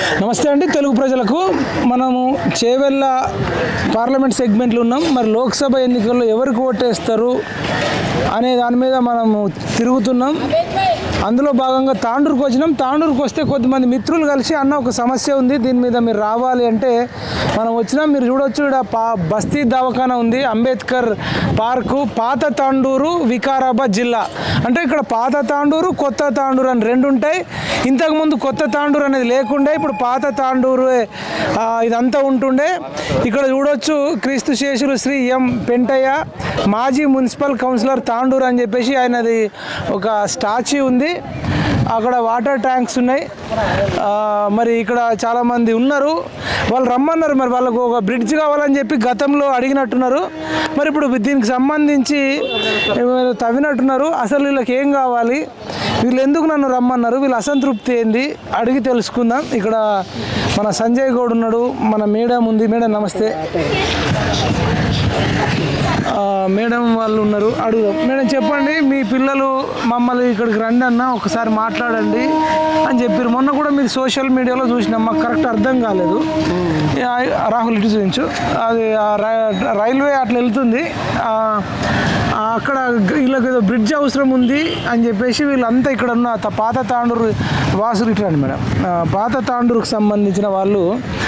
నమస్తే అండి తెలుగు ప్రజలకు మనము చేవెళ్ళ పార్లమెంట్ సెగ్మెంట్లు ఉన్నాం మరి లోక్సభ ఎన్నికల్లో ఎవరికి ఓటేస్తారు అనే దాని మీద మనము తిరుగుతున్నాం అందులో భాగంగా తాండూరుకు వచ్చినాం తాండూరుకు వస్తే కొద్దిమంది మిత్రులు కలిసి అన్న ఒక సమస్య ఉంది దీని మీద మీరు రావాలి అంటే మనం వచ్చినాం మీరు చూడొచ్చు ఇక్కడ పా బస్తీ దవాఖానా ఉంది అంబేద్కర్ పార్కు పాత తాండూరు వికారాబాద్ జిల్లా అంటే ఇక్కడ పాత తాండూరు కొత్త తాండూరు అని రెండు ఉంటాయి ఇంతకుముందు కొత్త తాండూరు అనేది లేకుండే ఇప్పుడు పాత తాండూరు ఆ, ఇదంతా ఉంటుండే ఇక్కడ చూడొచ్చు క్రీస్తు శేషులు శ్రీ ఎం పెంటయ్య మాజీ మున్సిపల్ కౌన్సిలర్ తాండూరు అని చెప్పేసి ఆయనది ఒక స్టాచ్యూ ఉంది అక్కడ వాటర్ ట్యాంక్స్ ఉన్నాయి ఆ, మరి ఇక్కడ చాలామంది ఉన్నారు వాళ్ళు రమ్మన్నారు మరి వాళ్ళకు ఒక బ్రిడ్జ్ కావాలని చెప్పి గతంలో అడిగినట్టున్నారు మరి ఇప్పుడు దీనికి సంబంధించి ఏమైనా తవ్వినట్టున్నారు అసలు వీళ్ళకి ఏం కావాలి వీళ్ళు ఎందుకు నన్ను రమ్మన్నారు వీళ్ళ అసంతృప్తి ఏంది అడిగి తెలుసుకుందాం ఇక్కడ మన సంజయ్ గౌడ్ ఉన్నాడు మన మేడం ఉంది మేడం నమస్తే ఆ, మేడం వాళ్ళు ఉన్నారు అడుగుదాం మేడం చెప్పండి మీ పిల్లలు మమ్మల్ని ఇక్కడికి రండి అన్న ఒకసారి మాట్లాడండి అని చెప్పారు మొన్న కూడా మీరు సోషల్ మీడియాలో చూసినాం మాకు కరెక్ట్ అర్థం కాలేదు ఆ, రాహుల్ ఇటు చూపించు అది ఆ రై- రైల్వే అట్లా వెళ్తుంది ఆ, ఆ, అక్కడ వీళ్ళకి ఏదో బ్రిడ్జ్ అవసరం ఉంది అని చెప్పేసి వీళ్ళంతా ఇక్కడ ఉన్న త- పాత తాండూరు వాసులు ఇట్లా రండి మేడం ఆ, పాత తాండూరుకు సంబంధించిన వాళ్ళు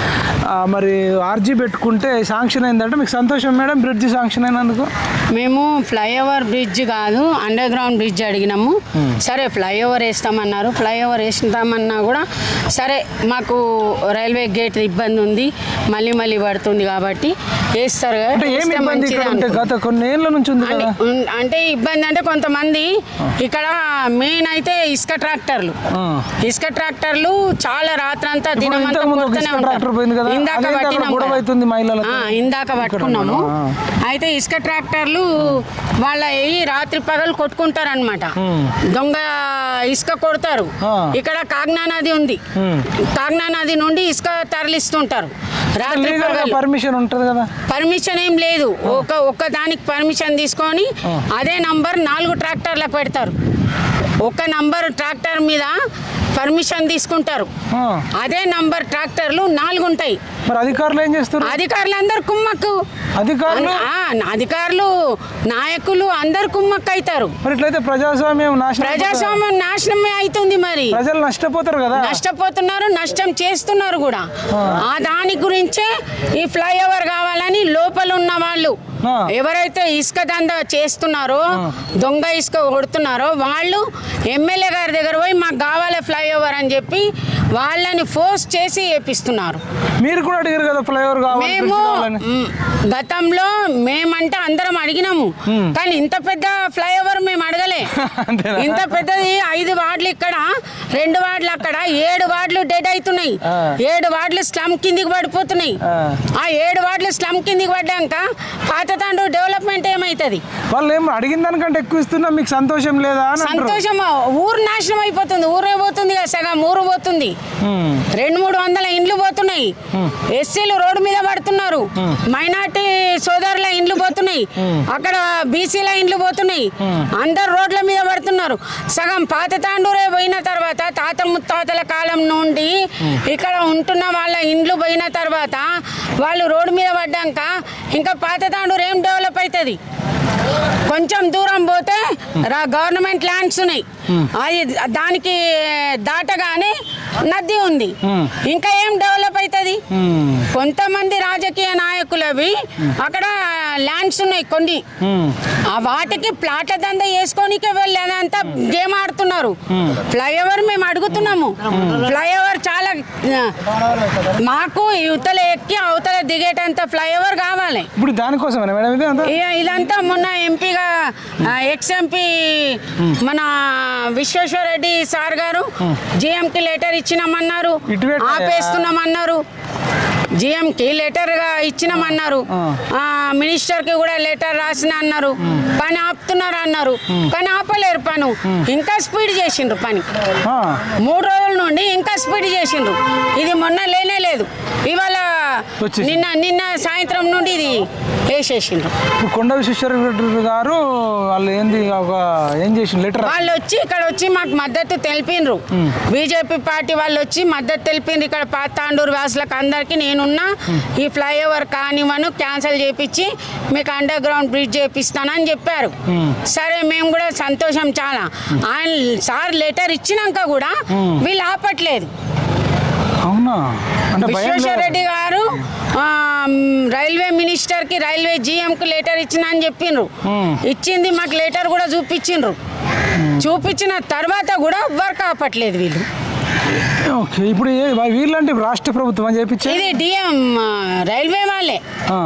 ఆ, మరి ఆర్జీ పెట్టుకుంటే శాంక్షన్ అయిందంటే మీకు సంతోషం మేడం బ్రిడ్జ్ శాంక్షన్ అయినందుకు మేము ఫ్లైఓవర్ బ్రిడ్జ్ కాదు అండర్ గ్రౌండ్ బ్రిడ్జ్ అడిగినాము సరే ఫ్లైఓవర్ వేస్తామన్నారు ఫ్లైఓవర్ వేస్తామన్నా కూడా సరే మాకు రైల్వే గేట్ ఇబ్బంది ఉంది మళ్ళీ మళ్ళీ పడుతుంది కాబట్టి వేస్తారు కదా, అంటే ఏం వేస్తే ఇబ్బంది మంచిదే ఇక్కడ ఉంటే అనుకో. గత కొన్ని ఏళ్ళ నుంచి ఉంది అంటే కదా ఉన్- అంటే ఇబ్బంది అంటే కొంతమంది ఇక్కడ మెయిన్ అయితే ఇసుక ట్రాక్టర్లు ఆ. ఇసుక ట్రాక్టర్లు చాలా రాత్రంతా ఇప్పుడు దినమంతా ఇంతకుముందు ఒక కొడుతూనే ఇసుక ఉంటారు. ట్రాక్టర్ పోయింది కదా, ఇందాక అదేంటి అక్కడ పట్టినాం గొడవ కదా. అవుతుంది మహిళలతో? ఆ, ఇందాక పట్టుకున్నాము ఆ. అయితే ఇసుక ట్రాక్టర్లు వాళ్ళ ఈ రాత్రి పగలు కొట్టుకుంటారనమాట దొంగ ఇసుక కొడతారు ఆ. ఇక్కడ కాగ్నా నది ఉంది కాగ్నా నది నుండి ఇసుక తరలిస్తుంటారు రాత్రి లీగల్ గా పగలు పర్మిషన్ ఉంటుంది కదా పర్మిషన్ ఏం లేదు ఒక ఒక్క దానికి పర్మిషన్ తీసుకొని అదే నంబర్ నాలుగు ట్రాక్టర్లకు పెడతారు ఒక నంబర్ ట్రాక్టర్ మీద పర్మిషన్ తీసుకుంటారు ఆ. అదే నంబర్ ట్రాక్టర్లు నాలుగు ఉంటాయి మరి అధికారులు ఏం చేస్తారు అధికారులు అందరు కుమ్మక్కు అధికారులు ఆ, అధికారులు నాయకులు అందరు కుమ్మక్కు అవుతారు మరి ఇట్లయితే ప్రజాస్వామ్యం నాశనం అయిపోతుంది. ప్రజాస్వామ్యం నాశనమే అవుతుంది మరి ప్రజలు నష్టపోతారు కదా నష్టపోతున్నారు నష్టం చేస్తున్నారు కూడా ఆ దాని గురించే ఈ ఫ్లైఓవర్ కావాలని లోపల ఉన్న వాళ్ళు ఆ. ఎవరైతే ఇసుక దంద చేస్తున్నారో దొంగ ఇసుక కొడుతున్నారో వాళ్ళు ఎమ్మెల్యే గారి దగ్గర పోయి మాకు కావాలి ఫ్లైఓవర్ అని చెప్పి వాళ్ళని ఫోర్స్ చేసి వేపిస్తున్నారు మీరు కూడా అడిగారు కదా ఫ్లైఓవర్ కావాలి మేము bridge కావాలని. మ్, గతంలో మేమంటే అందరం అడిగినాము కానీ ఇంత పెద్ద ఫ్లైఓవర్ మేము అడగలే అంతేనా? ఇంత పెద్దది ఐదు వార్డులు ఇక్కడ రెండు వార్డులు అక్కడ ఏడు వార్డులు డెడ్ అవుతున్నాయి ఆ. ఏడు వార్డులు స్లమ్ కిందికి పడిపోతున్నాయి ఆ. ఆ ఏడు వార్డులు స్లమ్ కిందికి పడ్డాక పాతతాండు డెవలప్మెంట్ ఏమవుతుంది వాళ్ళు ఏం అడిగిన దానికంటే ఎక్కువ ఇస్తున్నా మీకు సంతోషం లేదా అని అంటారు. సంతోషం ఊరు నాశనం అయిపోతుంది ఊరే పోతుంది కదా సగం ఊరు పోతుంది ఉమ్. రెండు మూడు వందల ఇండ్లు పోతున్నాయి ఎస్సీలు రోడ్డు మీద పడుతున్నారు మైనార్టీ సోదరుల ఇండ్లు పోతున్నాయి అక్కడ బీసీల ఇండ్లు పోతున్నాయి అందరు రోడ్ల మీద పడుతున్నారు సగం పాత తాండూరే పోయిన తర్వాత తాత ముత్తాతల కాలం నుండి ఇక్కడ ఉంటున్న వాళ్ళ ఇండ్లు పోయిన తర్వాత వాళ్ళు రోడ్డు మీద పడ్డాక ఇంకా పాత తాండూరు ఏం డెవలప్ అవుతుంది కొంచెం దూరం పోతే రా గవర్నమెంట్ ల్యాండ్స్ ఉన్నాయి అది దానికి దాటగానే నది ఉంది ఇంకా ఏం డెవలప్ అవుతుంది ఉమ్. కొంతమంది రాజకీయ నాయకులవి అక్కడ ల్యాండ్స్ ఉన్నాయి కొన్ని ఆ వాటికి ప్లాట్ల దంద వేసుకోనికే వెళ్ళేదంతా గేమ్ ఆడుతున్నారు ఫ్లైఓవర్ మేము అడుగుతున్నాము ఫ్లైఓవర్ చాలా ఆ, మాకు యువతల ఎక్కి అవతల దిగేటంత ఫ్లైఓవర్ కావాలి ఇప్పుడు దానికోసమేనా మేడం ఇది అంతా ఇ- ఇదంతా మొన్న ఎంపీగా ఎక్స్ ఎంపీ మన విశ్వేశ్వరరెడ్డి సార్ గారు జిఎంకి లెటర్ ఇచ్చినామన్నారు ఇటు పెట్టాయా? ఆపేస్తున్నామన్నారు జిఎంకి లెటర్గా ఇచ్చినామన్నారు ఆ, మినిస్టర్కి కూడా లెటర్ రాసిన అన్నారు పని ఆపుతున్నారు అన్నారు కానీ ఆపలేరు పను ఇంకా స్పీడ్ చేసిండ్రు పని ఆ. మూడు రోజుల నుండి ఇంకా స్పీడ్ చేసిండ్రు ఇది మొన్న లేనే లేదు ఇవాళ వచ్చేసింది. నిన్న నిన్న సాయంత్రం నుండి ఇది వేసేసిండ్రు ఇప్పుడు కొండ విశ్వేశ్వర గారు వాళ్ళు ఏంది ఒక ఏం చేసిన లెటర్ వాళ్ళు వచ్చి ఇక్కడ వచ్చి మాకు మద్దతు తెలిపిండ్రు బీజేపీ పార్టీ వాళ్ళు వచ్చి మద్దతు తెలిపిండ్రు ఇక్కడ పాతాండూరు వాసులకు అందరికీ నేనున్నా ఈ ఫ్లైఓవర్ కానివ్వను క్యాన్సిల్ చేపించి మీకు అండర్ గ్రౌండ్ బ్రిడ్జ్ చేపిస్తానని చెప్పారు సరే మేము కూడా సంతోషం చాలా ఆయన సార్ లెటర్ ఇచ్చినాక కూడా వీళ్ళు ఆపట్లేదు అవునా అంటే భయం విశ్వేశ్వర లేదా? రెడ్డి గారు ఆ, మ్, రైల్వే మినిస్టర్ కి రైల్వే జీఎం కు లెటర్ ఇచ్చిన అని చెప్పిండ్రు మ్మ్. ఇచ్చింది మాకు లెటర్ కూడా చూపించిండ్రు చూపించిన తర్వాత కూడా వర్క్ ఆపట్లేదు వీళ్ళు ఓకే ఇప్పుడు ఏ- వీళ్ళంటే రాష్ట్ర ప్రభుత్వం అని చెప్పించి ఇది డిఎం రైల్వే వాళ్ళే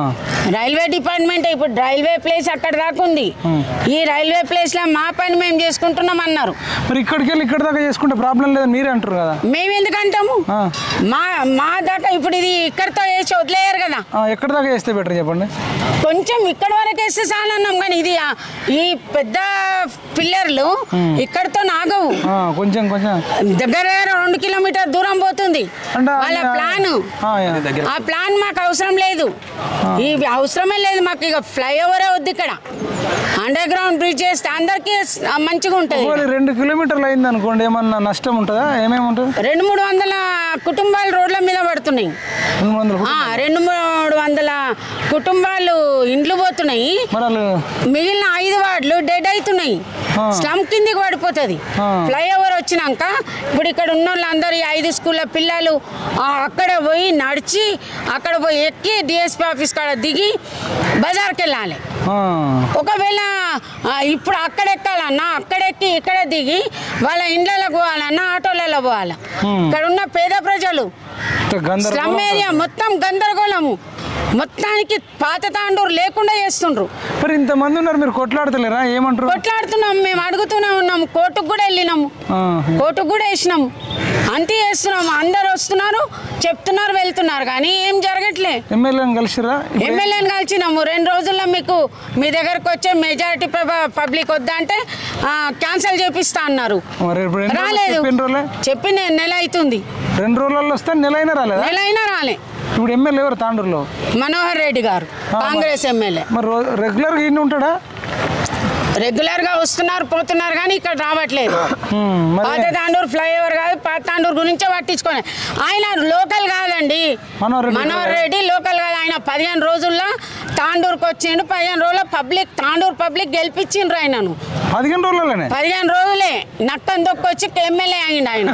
రైల్వే డిపార్ట్మెంట్ ఇప్పుడు రైల్వే ప్లేస్ అక్కడ దాకా ఉంది ఈ రైల్వే ప్లేస్ లో మా పని మేము చేసుకుంటున్నాం అన్నారు మరి ఇక్కడికి వెళ్ళి ఇక్కడ దాకా చేసుకుంటే ప్రాబ్లం లేదని మీరే అంటారు కదా మేము ఎందుకంటాము ఆ. మా మా దాకా ఇప్పుడు ఇది ఇక్కడితో వేసి వదిలేయరు కదా ఆ, ఎక్కడ దాకా చేస్తే బెటర్ చెప్పండి కొంచెం ఇక్కడ వరకు వేస్తే చాలు అన్నాం కానీ ఇది ఆ- ఈ పెద్ద పిల్లర్లు ఇక్కడతో నాగవు ఆ, కొంచెం కొంచెం దగ్గర దగ్గర రెండు కిలోమీటర్ దూరం పోతుంది అంటే వాళ్ళ ఆయన- ప్లాన్ ఆ, యా. ఆ ప్లాన్ మాకు అవసరం లేదు ఇవి అవసరమే లేదు మాకు ఇక ఫ్లైఓవరే వద్దు ఇక్కడ అండర్ గ్రౌండ్ బ్రిడ్జ్ చేస్తే అందరికీ స్- మంచిగా ఉంటుంది ఒకవేళ రెండు కిలోమీటర్లు అయింది అనుకోండి ఏమన్నా నష్టం ఉంటుందా ఏమేమి ఉంటుంది రెండు మూడు వందల కుటుంబాలు రోడ్ల మీద పడుతున్నాయి రెండు వందల ఆ, రెండు మూడు వందల కుటుంబాలు ఇండ్లు పోతున్నాయి మరి వాళ్ళు మిగిలిన ఐదు వార్డులు డెడ్ అవుతున్నాయి ఆ. స్లమ్ కిందికి పడిపోతుంది ఆ. ఫ్లైఓవర్ వచ్చినాక ఇప్పుడు ఇక్కడ ఉన్న వాళ్ళందరూ ఈ ఐదు స్కూళ్ళ పిల్లలు ఆ, అక్కడ పోయి నడిచి అక్కడ పోయి ఎక్కి డిఎస్పీ ఆఫీస్ కాడ దిగి బజార్కి వెళ్ళాలి ఆ, ఒకవేళ ఆ, ఇప్పుడు అక్కడ ఎక్కాలన్నా అక్కడ ఎక్కి ఇక్కడ దిగి వాళ్ళ ఇండ్లకు పోవాలన్నా ఆటోలలో పోవాలి ఇక్కడ ఉన్న పేద ప్రజలు ఇంత గందరగోళం స్లమ్ ఏరియా మొత్తం గందరగోళము మొత్తానికి పాత తాండూరు లేకుండా చేస్తుండ్రు మరి ఇంతమంది ఉన్నారు మీరు కొట్లాడతలేరా ఏమంటారు కొట్లాడుతున్నాం మేము అడుగుతూనే ఉన్నాం కోర్టుకు కూడా వెళ్ళినాము ఆ, కోర్టుకు కూడా వేసినాము అంతే చేస్తున్నాం అందరు వస్తున్నారు చెప్తున్నారు వెళ్తున్నారు కానీ ఏం జరగట్లే ఎమ్మెల్యేని కలిసిరా ఇప్పుడు ఎమ్మెల్యేని కలిసినాము రెండు రోజుల్లో మీకు మీ దగ్గరకు వచ్చే మెజారిటీ పబ్లిక్ వద్దా అంటే క్యాన్సిల్ చేపిస్తా అన్నారు మరి ఇప్పుడు ఎన్ని రోజులు రాలేదు చెప్పిన రోజులే చెప్పి నేను నెల అవుతుంది రెండు రోజులలో వస్తే నెల అయినా రాలేదా నెల అయినా రాలే ఇప్పుడు ఎమ్మెల్యే ఎవరు తాండూరులో మనోహర్ రెడ్డి గారు కాంగ్రెస్ ఎమ్మెల్యే మరి రో- రెగ్యులర్గా ఇన్ని ఉంటాడా రెగ్యులర్ గా వస్తున్నారు పోతున్నారు కానీ ఇక్కడ రావట్లేదు హ్మ్, మరి పాత తాండూరు ఫ్లైఓవర్ కాదు పాత తాండూరు గురించే పట్టించుకోండి ఆయన లోకల్ కాదండి మనోహర్ రెడ్డి మనోహర్ రెడ్డి లోకల్ కాదు ఆయన పదిహేను రోజుల్లో తాండూరుకి వచ్చిండు పదిహేను రోజుల్లో పబ్లిక్ తాండూరు పబ్లిక్ గెలిపించిండ్రు ఆయనను పదిహేను రోజులలోనే పదిహేను రోజులే నక్కని దొక్కొచ్చి ఎమ్మెల్యే అయిండు ఆయన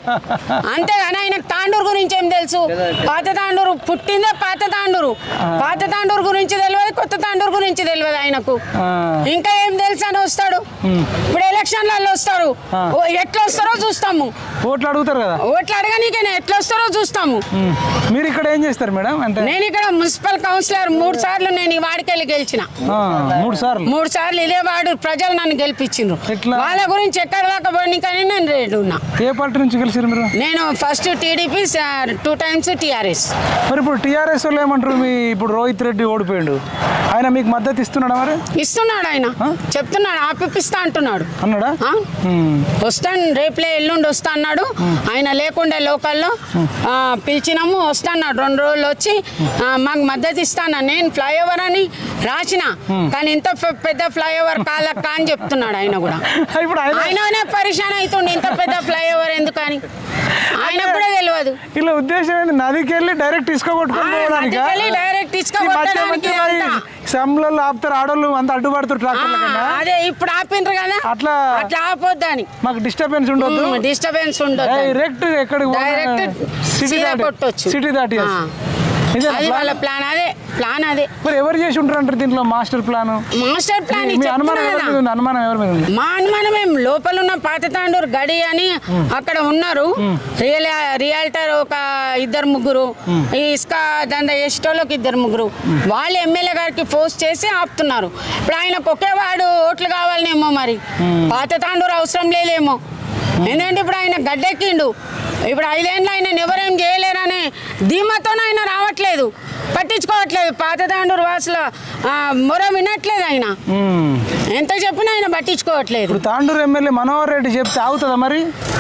అంతేగాని ఆయన తాండూరు గురించి ఏం తెలుసు పాత తాండూరు పుట్టిందే పాత తాండూరు పాత తాండూరు గురించి తెలియదు కొత్త తాండూరు గురించి తెలియదు ఆయనకు ఆ, ఇంకా ఏం తెలుసు అని వస్తాడు ఇప్పుడు ఎలక్షన్లలో వస్తారు ఆ. ఓ, ఎట్లా వస్తారో చూస్తాము ఓట్లు అడుగుతారు కదా ఓట్లు అడగనీకనే ఎట్లా వస్తారో చూస్తాము హ్మ్. మీరు ఇక్కడ ఏం చేస్తారు మేడం అంటే నేను ఇక్కడ మున్సిపల్ కౌన్సిలర్ మూడు సార్లు నేను ఈ వాడికెళ్ళి గెలిచిన ఆ, మూడు సార్లు మూడు సార్లు ఇదే వాడు ప్రజలు నన్ను గెలిపించిండ్రు ఎట్లా? వాళ్ళ గురించి ఎక్కడ దాకా పోనీకని నేను రెడీ ఉన్నా ఏ పార్టీ నుంచి గెలిచారు మీరు నేను first TDP two times TRS మరి ఇప్పుడు టీఆర్ఎస్ వాళ్ళు ఏమంటారు మీ ఇప్పుడు రోహిత్ రెడ్డి ఓడిపోయాడు ఆయన మీకు మద్దతు ఇస్తున్నాడా మరి ఇస్తున్నాడు ఆయన చెప్తున్నాడు ఆపిపిస్తా అంటున్నాడు అన్నాడా ఆ? హ్మ్. వస్తాను రేపులే ఎల్లుండి వస్తా అన్నాడు ఆయన లేకుండే లోకల్లో ఆ, పిలిచినాము వస్తాన్నాడు రెండు రోజులు వచ్చి ఆ, మాకు మద్దతు ఇస్తాను నేను ఫ్లైఓవర్ అని రాసిన కానీ ఇంత పె- పెద్ద ఫ్లైఓవర్ కాలక్క అని చెప్తున్నాడు ఆయన కూడా ఇప్పుడు ఆయన ఆయననే పరిశాన్ అవుతుండే ఇంత పెద్ద ఫ్లైఓవర్ ఎందుకని ఆయన కూడా తెలియదు ఇలా ఉద్దేశం ఏంది నదికి వెళ్ళి డైరెక్ట్ ఇసుక కొట్టుకొని పోవడానికా? నదికెళ్ళి direct ఇసుక ఈ మధ్య కొట్టడానికి మధ్య మరి అంతా. సమ్లలో ఆపుతారు ఆడోళ్ళు అంత అడ్డుపడుతారు ఆ, ట్రాక్టర్ల కన్నా అదే ఇప్పుడు ఆపిండ్రు కదా అట్లా అట్లా ఆపొద్దని మాకు డిస్టర్బెన్స్ ఉండొద్దు డిస్టర్బెన్స్ ఉండదు డైరెక్ట్ ఎక్కడికి Direct సిటీ సీదా దాటి కొట్టొచ్చు. సిటీ దాటి ఆ. ఇదే అది వాళ్ళ ప్లాన్ అదే ప్లాన్ అదే మరి ఎవరు చేసి ఉంటారు అంటారు దీంట్లో మాస్టర్ ప్లాన్ మాస్టర్ ప్లాన్ మీ అనుమానం ఎవరి మీద ఉంది అనుమానం ఎవరి మీద ఉంది మా అనుమానం ఏం లోపల ఉన్న పాత తాండూరు గడి అని అక్కడ ఉన్నారు రియల్ రియాల్టర్ ఒక ఇద్దరు ముగ్గురు ఈ ఇసుక దంద చేసేటోళ్ళకి ఇద్దరు ముగ్గురు వాళ్ళు ఎమ్మెల్యే గారికి ఫోర్స్ చేసి ఆపుతున్నారు ఇప్పుడు ఆయనకు ఒకే వాడు ఓట్లు కావాలనేమో మరి పాత తాండూరు అవసరం లేదేమో ఎందుకంటే ఇప్పుడు ఆయన గడ్డెక్కిండు ఇప్పుడు ఐదేళ్ళు ఆయన ఎవరేం చేయలేరనే ధీమాతోనే ఆయన రావట్లేదు పట్టించుకోవట్లేదు పాత తాండూరు వాసుల ఆ, మొర వినట్లేదు ఆయన మ్మ్. ఎంత చెప్పినా ఆయన పట్టించుకోవట్లేదు ఇప్పుడు తాండూరు ఎమ్మెల్యే మనోహర్ రెడ్డి చెప్తే ఆగుతుందా మరి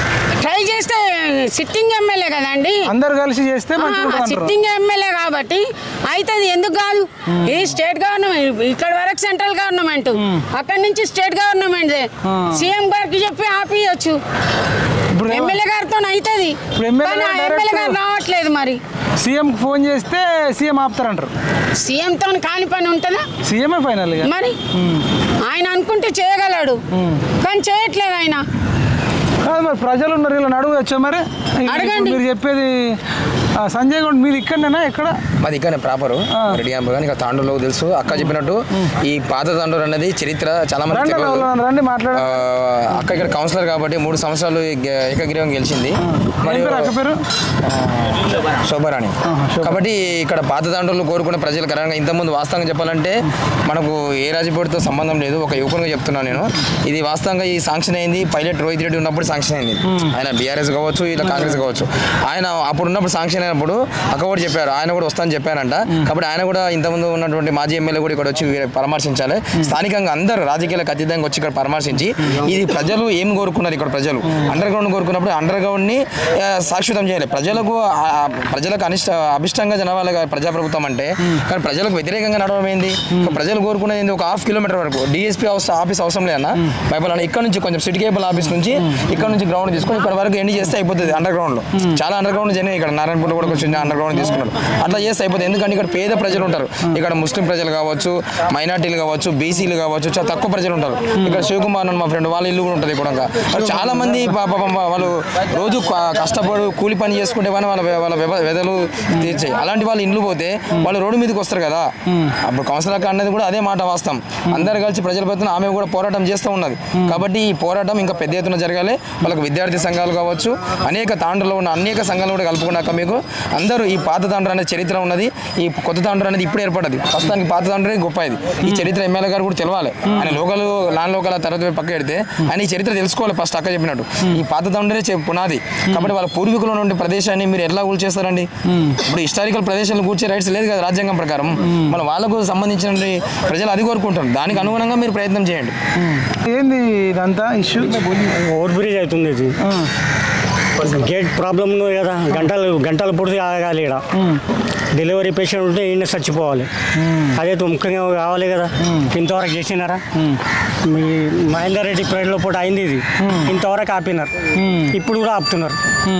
ట్రై చేస్తే సిట్టింగ్ ఎమ్మెల్యే కదండి అందరు కలిసి చేస్తే మంచిగా ఉంటుంది అంటారు. సిట్టింగ్ ఎమ్మెల్యే కాబట్టి అవుతుంది ఎందుకు కాదు ఇది స్టేట్ గవర్నమెంట్ ఇక్కడ వరకు సెంట్రల్ గవర్నమెంట్ అక్కడి నుంచి స్టేట్ గవర్నమెంట్ సీఎం గారికి చెప్పి ఆపియచ్చు ఇప్పుడు ఎమ్మెల్యే గారితో అవుతుంది ఇప్పుడు ఎమ్మెల్యే కానీ ఆ గారు ఎమ్మెల్యే direct- గారు రావట్లేదు మరి సీఎం ఫోన్ చేస్తే సీఎం ఆపుతారంటారు సీఎంతో కాని పని ఉంటుందా సీఎంఏ ఫైనల్ ఇక మరి ఆయన అనుకుంటే చేయగలడు కానీ చేయట్లేదు ఆయన కాదు మరి ప్రజలు ఉన్నారు ఇలా నడువు వచ్చా మరి ఇప్పుడు అడగండి. మీరు చెప్పేది ఆ, సంజయ్ గౌడ్ మీరు ఇక్కడనేనా ఎక్కడ మాది ఇక్కడనే ప్రాపరు రెడీ కానీ ఇక తాండూరులో తెలుసు అక్క చెప్పినట్టు ఈ పాత తాండూరు అనేది చరిత్ర చాలా మంది రండి తెలియదు. అన్న, రండి మాట్లాడ ఆ, అక్క ఇక్కడ కౌన్సిలర్ కాబట్టి మూడు సంవత్సరాలు గె- ఏకగ్రీవం గెలిచింది ఏం పేరు అక్క పేరు శోభరాణి కాబట్టి ఇక్కడ పాత దాంట్లో కోరుకునే ప్రజలు కరెక్ట్గా ఇంతకుముందు వాస్తవంగా చెప్పాలంటే మనకు ఏ రాజకీయతో సంబంధం లేదు ఒక యువకునిగా చెప్తున్నాను నేను ఇది వాస్తవంగా ఈ శాంక్షన్ అయింది పైలట్ రోహిత్ రెడ్డి ఉన్నప్పుడు శాంక్షన్ అయింది ఆయన బీఆర్ఎస్ కావచ్చు ఇలా కాంగ్రెస్ కావచ్చు ఆయన అప్పుడు ఉన్నప్పుడు శాంక్షన్ అయినప్పుడు అక్క కూడా చెప్పారు ఆయన కూడా వస్తానని చెప్పారంట కాబట్టి ఆయన కూడా ఇంతకుముందు ఉన్నటువంటి మాజీ ఎమ్మెల్యే కూడా ఇక్కడ వచ్చి వీరి పరామర్శించాలి స్థానికంగా అందరూ రాజకీయాలకు అతీతంగా వచ్చి ఇక్కడ పరామర్శించి ఇది ప్రజలు ఏం కోరుకున్నారు ఇక్కడ ప్రజలు అండర్ గ్రౌండ్ కోరుకున్నప్పుడు అండర్ గ్రౌండ్ ని ఆ, శాశ్వతం చేయాలి ప్రజలకు ఆ, ఆ, ప్రజలకు అనిష్ట అభిష్టంగా జనవాళ్ళ ప్రజాప్రభుత్వం అంటే కానీ ప్రజలకు వ్యతిరేకంగా నడవడం ఏంది ఇంకా ప్రజలు కోరుకునేది ఏంది? ఒక హాఫ్ కిలోమీటర్ వరకు డిఎస్పీ హౌస్ ఆఫీస్ అవసరం లేదన్న బైబల్ ఇక్కడ నుంచి కొంచెం సిటీ కేబుల్ ఆఫీస్ నుంచి ఇక్కడ నుంచి గ్రౌండ్ తీసుకొని ఇక్కడ వరకు ఎండ్ చేస్తే అయిపోతుంది అండర్ గ్రౌండ్ లో చాలా అండర్ గ్రౌండ్ జరిగినాయి ఇక్కడ నారాయణపూర్ కూడా కొంచెం అండర్ గ్రౌండ్ తీసుకున్నారు అట్లా చేస్తే అయిపోతుంది ఎందుకంటే ఇక్కడ పేద ప్రజలు ఉంటారు ఇక్కడ ముస్లిం ప్రజలు కావచ్చు మైనార్టీలు కావచ్చు బీసీలు కావచ్చు చాలా తక్కువ ప్రజలు ఉంటారు ఇక్కడ శివకుమార్ అని మా ఫ్రెండ్ వాళ్ళ ఇల్లు కూడా ఉంటుంది ఇక్కడ వాళ్ళు చాలా మంది పా- పాపం వాళ్ళు రోజు క- కష్టపడు కూలి పని చేసుకుంటే కానీ వాళ్ళ వాళ్ళ వ్యవ- వెదలు తీర్చాయి అలాంటి వాళ్ళు ఇండ్లు పోతే వాళ్ళు రోడ్డు మీదకి వస్తారు కదా అప్పుడు కౌన్సిలర్ అక్క అన్నది కూడా అదే మాట వాస్తవం అందరు కలిసి ప్రజల ప్రయత్నం ఆమె కూడా పోరాటం చేస్తూ ఉన్నది కాబట్టి ఈ పోరాటం ఇంకా పెద్ద ఎత్తున జరగాలి వాళ్ళకి విద్యార్థి సంఘాలు కావచ్చు అనేక తాండ్రులో ఉన్న అనేక సంఘాలు కూడా కలుపుకున్నాక మీకు అందరూ ఈ పాత తాండ్రు అనే చరిత్ర ఉన్నది ఈ కొత్త తాండ్రు అనేది ఇప్పుడు ఏర్పడ్డది ప్రస్తుతానికి పాత తాండ్రే గొప్ప ఇది ఈ చరిత్ర ఎమ్మెల్యే గారు కూడా తెలవాలి ఆయన లోకల్ నాన్ లోకల్ తర్వాత పక్క పెడితే ఆయన ఈ చరిత్ర తెలుసుకోవాలి ఫస్ట్ అక్క చెప్పినట్టు ఈ పాత తాండ్రే చె- పునాది కాబట్టి వాళ్ళ పూర్వీకులు ఉన్నటువంటి ప్రదేశాన్ని మీరు ఎట్లా కూల్చేస్తారండి ఇప్పుడు హిస్టారికల్ ప్రదేశాలు కూర్చే రైట్స్ లేదు కదా రాజ్యాంగం ప్రకారం మన వాళ్ళకు సంబంధించిన ప్రజలు అది కోరుకుంటారు దానికి అనుగుణంగా మీరు ప్రయత్నం చేయండి ఏంది ఇదంతా ఇష్యూ ఓవర్ బ్రిడ్జ్ అవుతుంది ఇది గేట్ ప్రాబ్లం ఉంది కదా గంటలు గంటల పొడిచి ఆగాలి ఇక్కడ డెలివరీ పేషెంట్ ఉంటే ఈయన చచ్చిపోవాలి అదైతే ముఖ్యంగా కావాలి కదా ఇంతవరకు చేసినారా మీ మహేందర్ రెడ్డి పీరియడ్లో పూట అయింది ఇది ఇంతవరకు ఆపినారు ఇప్పుడు కూడా ఆపుతున్నారు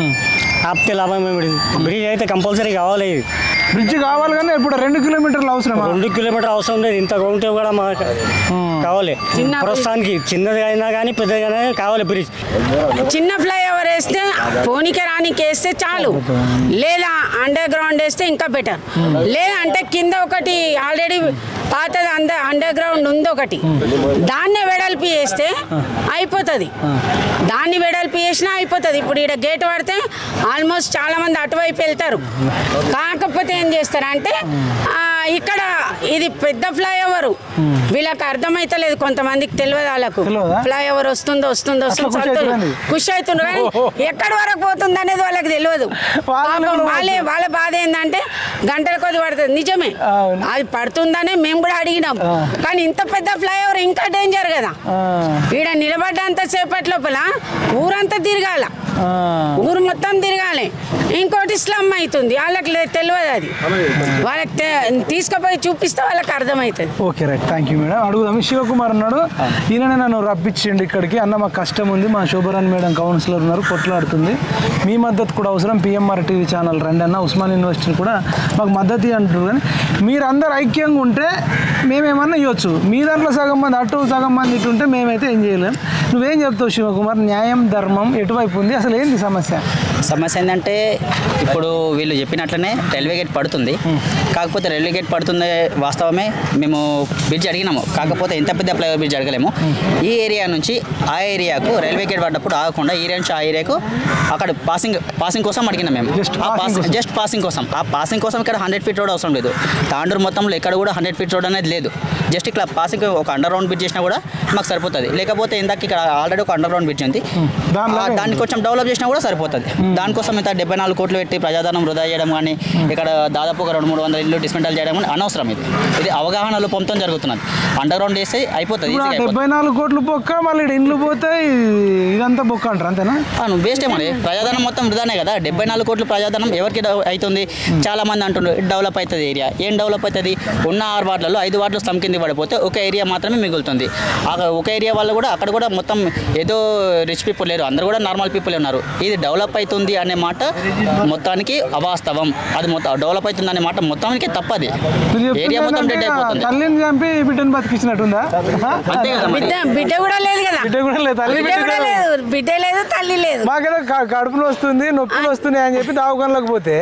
ఆపితే లాభం ఏమిటి బ్రిడ్జ్ అయితే కంపల్సరీ కావాలి ఇది బ్రిడ్జ్ కావాలి కానీ ఇప్పుడు రెండు కిలోమీటర్లు అవసరమా రెండు కిలోమీటర్ అవసరం లేదు ఇంత ఉంటే కూడా మాకు కావాలి చిన్న ప్రస్తుతానికి చిన్నది అయినా కానీ పెద్దగా కావాలి బ్రిడ్జ్ చిన్న ఫ్లైఓవర్ వేస్తే పోనీకి రానికి వేస్తే చాలు లేదా అండర్ గ్రౌండ్ వేస్తే ఇంకా బెటర్ లేదా అంటే కింద ఒకటి ఆల్రెడీ పాతది అంద అండర్ గ్రౌండ్ ఉంది ఒకటి దాన్నే వెడల్పి వేస్తే అయిపోతుంది దాన్ని వెడల్పి వేసినా అయిపోతుంది ఇప్పుడు ఇక్కడ గేట్ పడితే ఆల్మోస్ట్ చాలా మంది అటువైపు వెళ్తారు కాకపోతే ఏం చేస్తారంటే ఆ, ఇక్కడ ఇది పెద్ద ఫ్లైఓవర్ వీళ్ళకి అర్థమైతలేదు కొంతమందికి తెలియదు వాళ్ళకు తెలియదా? ఫ్లైఓవర్ వస్తుందో వస్తుందో వస్తుందో ఖుషి చదువుతున్నారు. అవుతుందండి. ఖుషి అవుతున్నారు కానీ ఎక్కడి వరకు పోతుంది అనేది వాళ్ళకి తెలియదు వాళ్ళని పాపం కూడా వాళ్ళే వాళ్ళ బాధ ఏంటంటే గంటల కొద్ది పడుతుంది నిజమే అవును. అది పడుతుందనే మేము కూడా అడిగినాం కానీ ఇంత పెద్ద ఫ్లైఓవర్ ఇంకా డేంజర్ కదా ఆ, ఈడ నిలబడ్డంత సేపటి లోపల ఊరంతా తిరగాల ఆ. ఊరు మొత్తం తిరగాలి ఇంకోటి స్లమ్ అవుతుంది వాళ్ళకి లే- తెలియదు అది వాళ్ళకి తె- తీసుకుపోయి చూపిస్తే వాళ్ళకి అర్థమవుతుంది okay right thank you madam అడుగుదాం శివకుమార్ ఉన్నాడు ఈయననే నన్ను రప్పించండి ఇక్కడికి అన్న మాకు కష్టం ఉంది మా శోభరాన్ మేడం కౌన్సిలర్ ఉన్నారు కొట్లాడుతుంది మీ మద్దతు కూడా అవసరం పిఎంఆర్ టీవీ ఛానల్ రండి అన్న ఉస్మాన్ యూనివర్సిటీ కూడా మాకు మద్దతు అంటారు కానీ మీరందరూ ఐక్యంగా ఉంటే మేమేమన్నా ఇవ్వచ్చు మీ దాంట్లో సగం మంది అటు సగం మంది ఇటు ఉంటే మేమైతే ఏం చేయలేం నువ్వేం చెప్తావు శివకుమార్ న్యాయం ధర్మం ఎటువైపు ఉంది అసలు ఏంది సమస్య సమస్య ఏంటంటే ఇప్పుడు వీళ్ళు చెప్పినట్లనే రైల్వే గేట్ పడుతుంది కాకపోతే రైల్వే గేట్ పడుతుంది వాస్తవమే మేము బ్రిడ్జ్ అడిగినాము కాకపోతే ఎంత పెద్ద ఫ్లైఓవర్ బ్రిడ్జ్ అడగలేము ఈ ఏరియా నుంచి ఆ ఏరియాకు రైల్వే గేట్ పడ్డప్పుడు ఆగకుండా ఈ ఏరియా నుంచి ఆ ఏరియాకు అక్కడ పాసింగ్ పాసింగ్ కోసం అడిగినాం మేము Just ఆ passing పాసింగ్ కోసం. జస్ట్ పాసింగ్ కోసం ఆ పాసింగ్ కోసం ఇక్కడ హండ్రెడ్ ఫీట్ రోడ్ అవసరం లేదు తాండూరు మొత్తంలో ఎక్కడ కూడా హండ్రెడ్ ఫీట్ రోడ్ అనేది లేదు జస్ట్ ఇట్లా పాసింగ్ ఒక అండర్ గ్రౌండ్ బ్రిడ్జ్ చేసినా కూడా మాకు సరిపోతుంది లేకపోతే ఇందాక ఇక్కడ ఆల్రెడీ ఒక అండర్ గ్రౌండ్ బ్రిడ్జ్ ఉంది దానిలో ఆ, దాన్ని కొంచెం డెవలప్ చేసినా కూడా సరిపోతుంది దానికోసం ఇంత డెబ్బై నాలుగు కోట్లు పెట్టి ప్రజాధనం వృధా చేయడం కానీ ఇక్కడ దాదాపు ఒక రెండు మూడు వందల ఇల్లు డిస్మెంటల్ చేయడం కానీ అనవసరం ఇది ఇది అవగాహన లోపంతో జరుగుతున్నది అండర్ గ్రౌండ్ చేస్తే అయిపోతుంది ఇప్పుడు ఆ ఈజీగా అయిపోతుంది డెబ్బై నాలుగు కోట్లు బొక్క మళ్ళీ ఈడ ఇండ్లు పోతాయి ఇదంతా బొక్క అంటారు అంతేనా అవును వేస్టే మరి ప్రజాధనం మొత్తం వృధానే కదా డెబ్బై నాలుగు కోట్ల ప్రజాధనం ఎవరికి డెవ- అవుతుంది చాలా మంది అంటున్నారు డెవలప్ అవుతుంది ఏరియా ఏం డెవలప్ అవుతుంది ఉన్న ఆరు వార్డులలో ఐదు వార్డులు స్తం కింద పడిపోతే ఒక ఏరియా మాత్రమే మిగులుతుంది ఆ ఒక ఏరియా వాళ్ళు కూడా అక్కడ కూడా మొత్తం ఏదో రిచ్ పీపుల్ లేరు అందరూ కూడా నార్మల్ పీపుల్ ఉన్నారు ఇది డెవలప్ అవుతుంది అనే మాట మొత్తానికి అవాస్తవం అది మొత్తం డెవలప్ అవుతుంది అనే మాట మొత్తానికి తప్పది మీరు చెప్తుంది ఏరియా మొత్తం ఏంటంటే డెడ్ అయిపోతుంది తల్లిని చంపి బిడ్డను బతికించినట్టుందా అంతే కదా మరి. బిడ్డ బిడ్డ కూడా లేదు కదా బిడ్డ కూడా లేదు తల్లి బిడ్డ బిడ్డ కూడా కూడా లేదు బిడ్డ లేదు తల్లి లేదు మాకేదో క- కడుపులో వస్తుంది నొప్పులు వస్తున్నాయి అని చెప్పి దావకాన్లోకి పోతే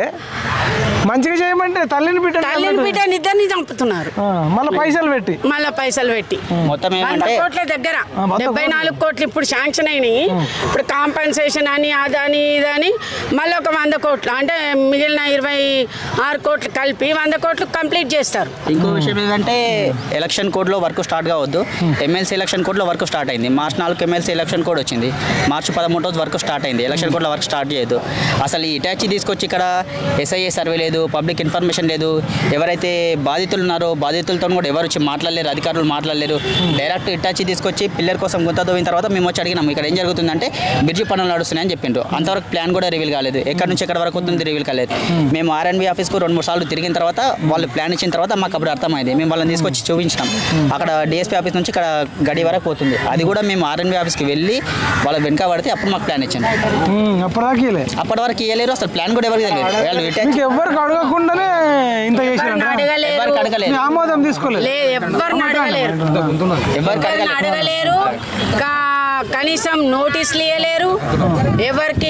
మంచిగా చేయమంటే తల్లిని బిడ్డ తల్లిని బిడ్డని ఇద్దరిని చంపుతున్నారు మళ్ళీ పైసలు పెట్టి మళ్ళా పైసలు పెట్టి మొత్తం వంద ఏమంటే కోట్ల దగ్గర ఆ, వంద డెబ్బై కోట్లు. నాలుగు కోట్లు ఇప్పుడు శాంక్షన్ అయినాయి ఇప్పుడు కాంపన్సేషన్ అని అదని ఇదని మళ్ళీ ఒక వంద కోట్లు అంటే మిగిలిన ఇరవై ఆరు కోట్లు కలిపి వంద కోట్లు కంప్లీట్ చేస్తారు ఇంకో విషయం ఏంటంటే ఎలక్షన్ కోడ్లో వర్క్ స్టార్ట్ కావద్దు ఎమ్మెల్సీ ఎలక్షన్ కోడ్లో వర్క్ స్టార్ట్ అయింది మార్చ్ నాలుగు ఎమ్మెల్సీ ఎలక్షన్ కోడ్ వచ్చింది మార్చి పదమూడు రోజు వర్క్ స్టార్ట్ అయింది ఎలక్షన్ కోడ్లో వర్క్ స్టార్ట్ చేయొద్దు అసలు ఈ ఇటాచి తీసుకొచ్చి ఇక్కడ ఎస్ఐఏ సర్వే లేదు పబ్లిక్ ఇన్ఫర్మేషన్ లేదు ఎవరైతే బాధితులు ఉన్నారో బాధితులతో కూడా ఎవరు వచ్చి మాట్లాడలేరు అధికారులు మాట్లాడలేరు డైరెక్ట్ ఇటాచి తీసుకొచ్చి పిల్లర్ కోసం గుంత దోవిన తర్వాత మేము వచ్చి అడిగినాం ఇక్కడ ఏం జరుగుతుందంటే బ్రిడ్జి పనులు నడుస్తున్నాయని చెప్పిండ్రు అంతవరకు ప్లాన్ కూడా రివీల్ కాలేదు ఎక్కడ నుంచి ఎక్కడ వరకు వస్తుంది రివీల్ కాలేదు మేము ఆర్ఎన్బి ఆఫీస్కు రెండు మూడు సార్లు తిరిగిన తర్వాత వాళ్ళు ప్లాన్ ఇచ్చిన తర్వాత మాకు అప్పుడు అర్థమైంది మేము వాళ్ళని తీసుకొచ్చి చూపించినాం అక్కడ డిఎస్పీ ఆఫీస్ నుంచి ఇక్కడ గడి వరకు పోతుంది అది కూడా మేము ఆర్ఎన్బి ఆఫీస్కి వెళ్ళి వాళ్ళ వెనక పడితే అప్పుడు మాకు ప్లాన్ ఇచ్చింది ఉమ్, అప్పటిదాకా ఇయ్యలే. అప్పటి వరకు ఇవ్వలేరు అసలు ప్లాన్ కూడా ఎవరికి తెలియదు వాళ్ళు ఇటాచి మీకు ఎవ్వరికి అడగకుండానే ఇంత ఎవరిని చేసిరంట అడగలేరు ఎవరికి అడగలేదు మీ ఆమోదం తీసుకోలేదు లేదు ఎవరిని అడగలేరు ఎవరికి ఎవరిని అడగలేదు అడగలేరు కా- కనీసం నోటీసులు ఇవ్వలేరు ఎవరికి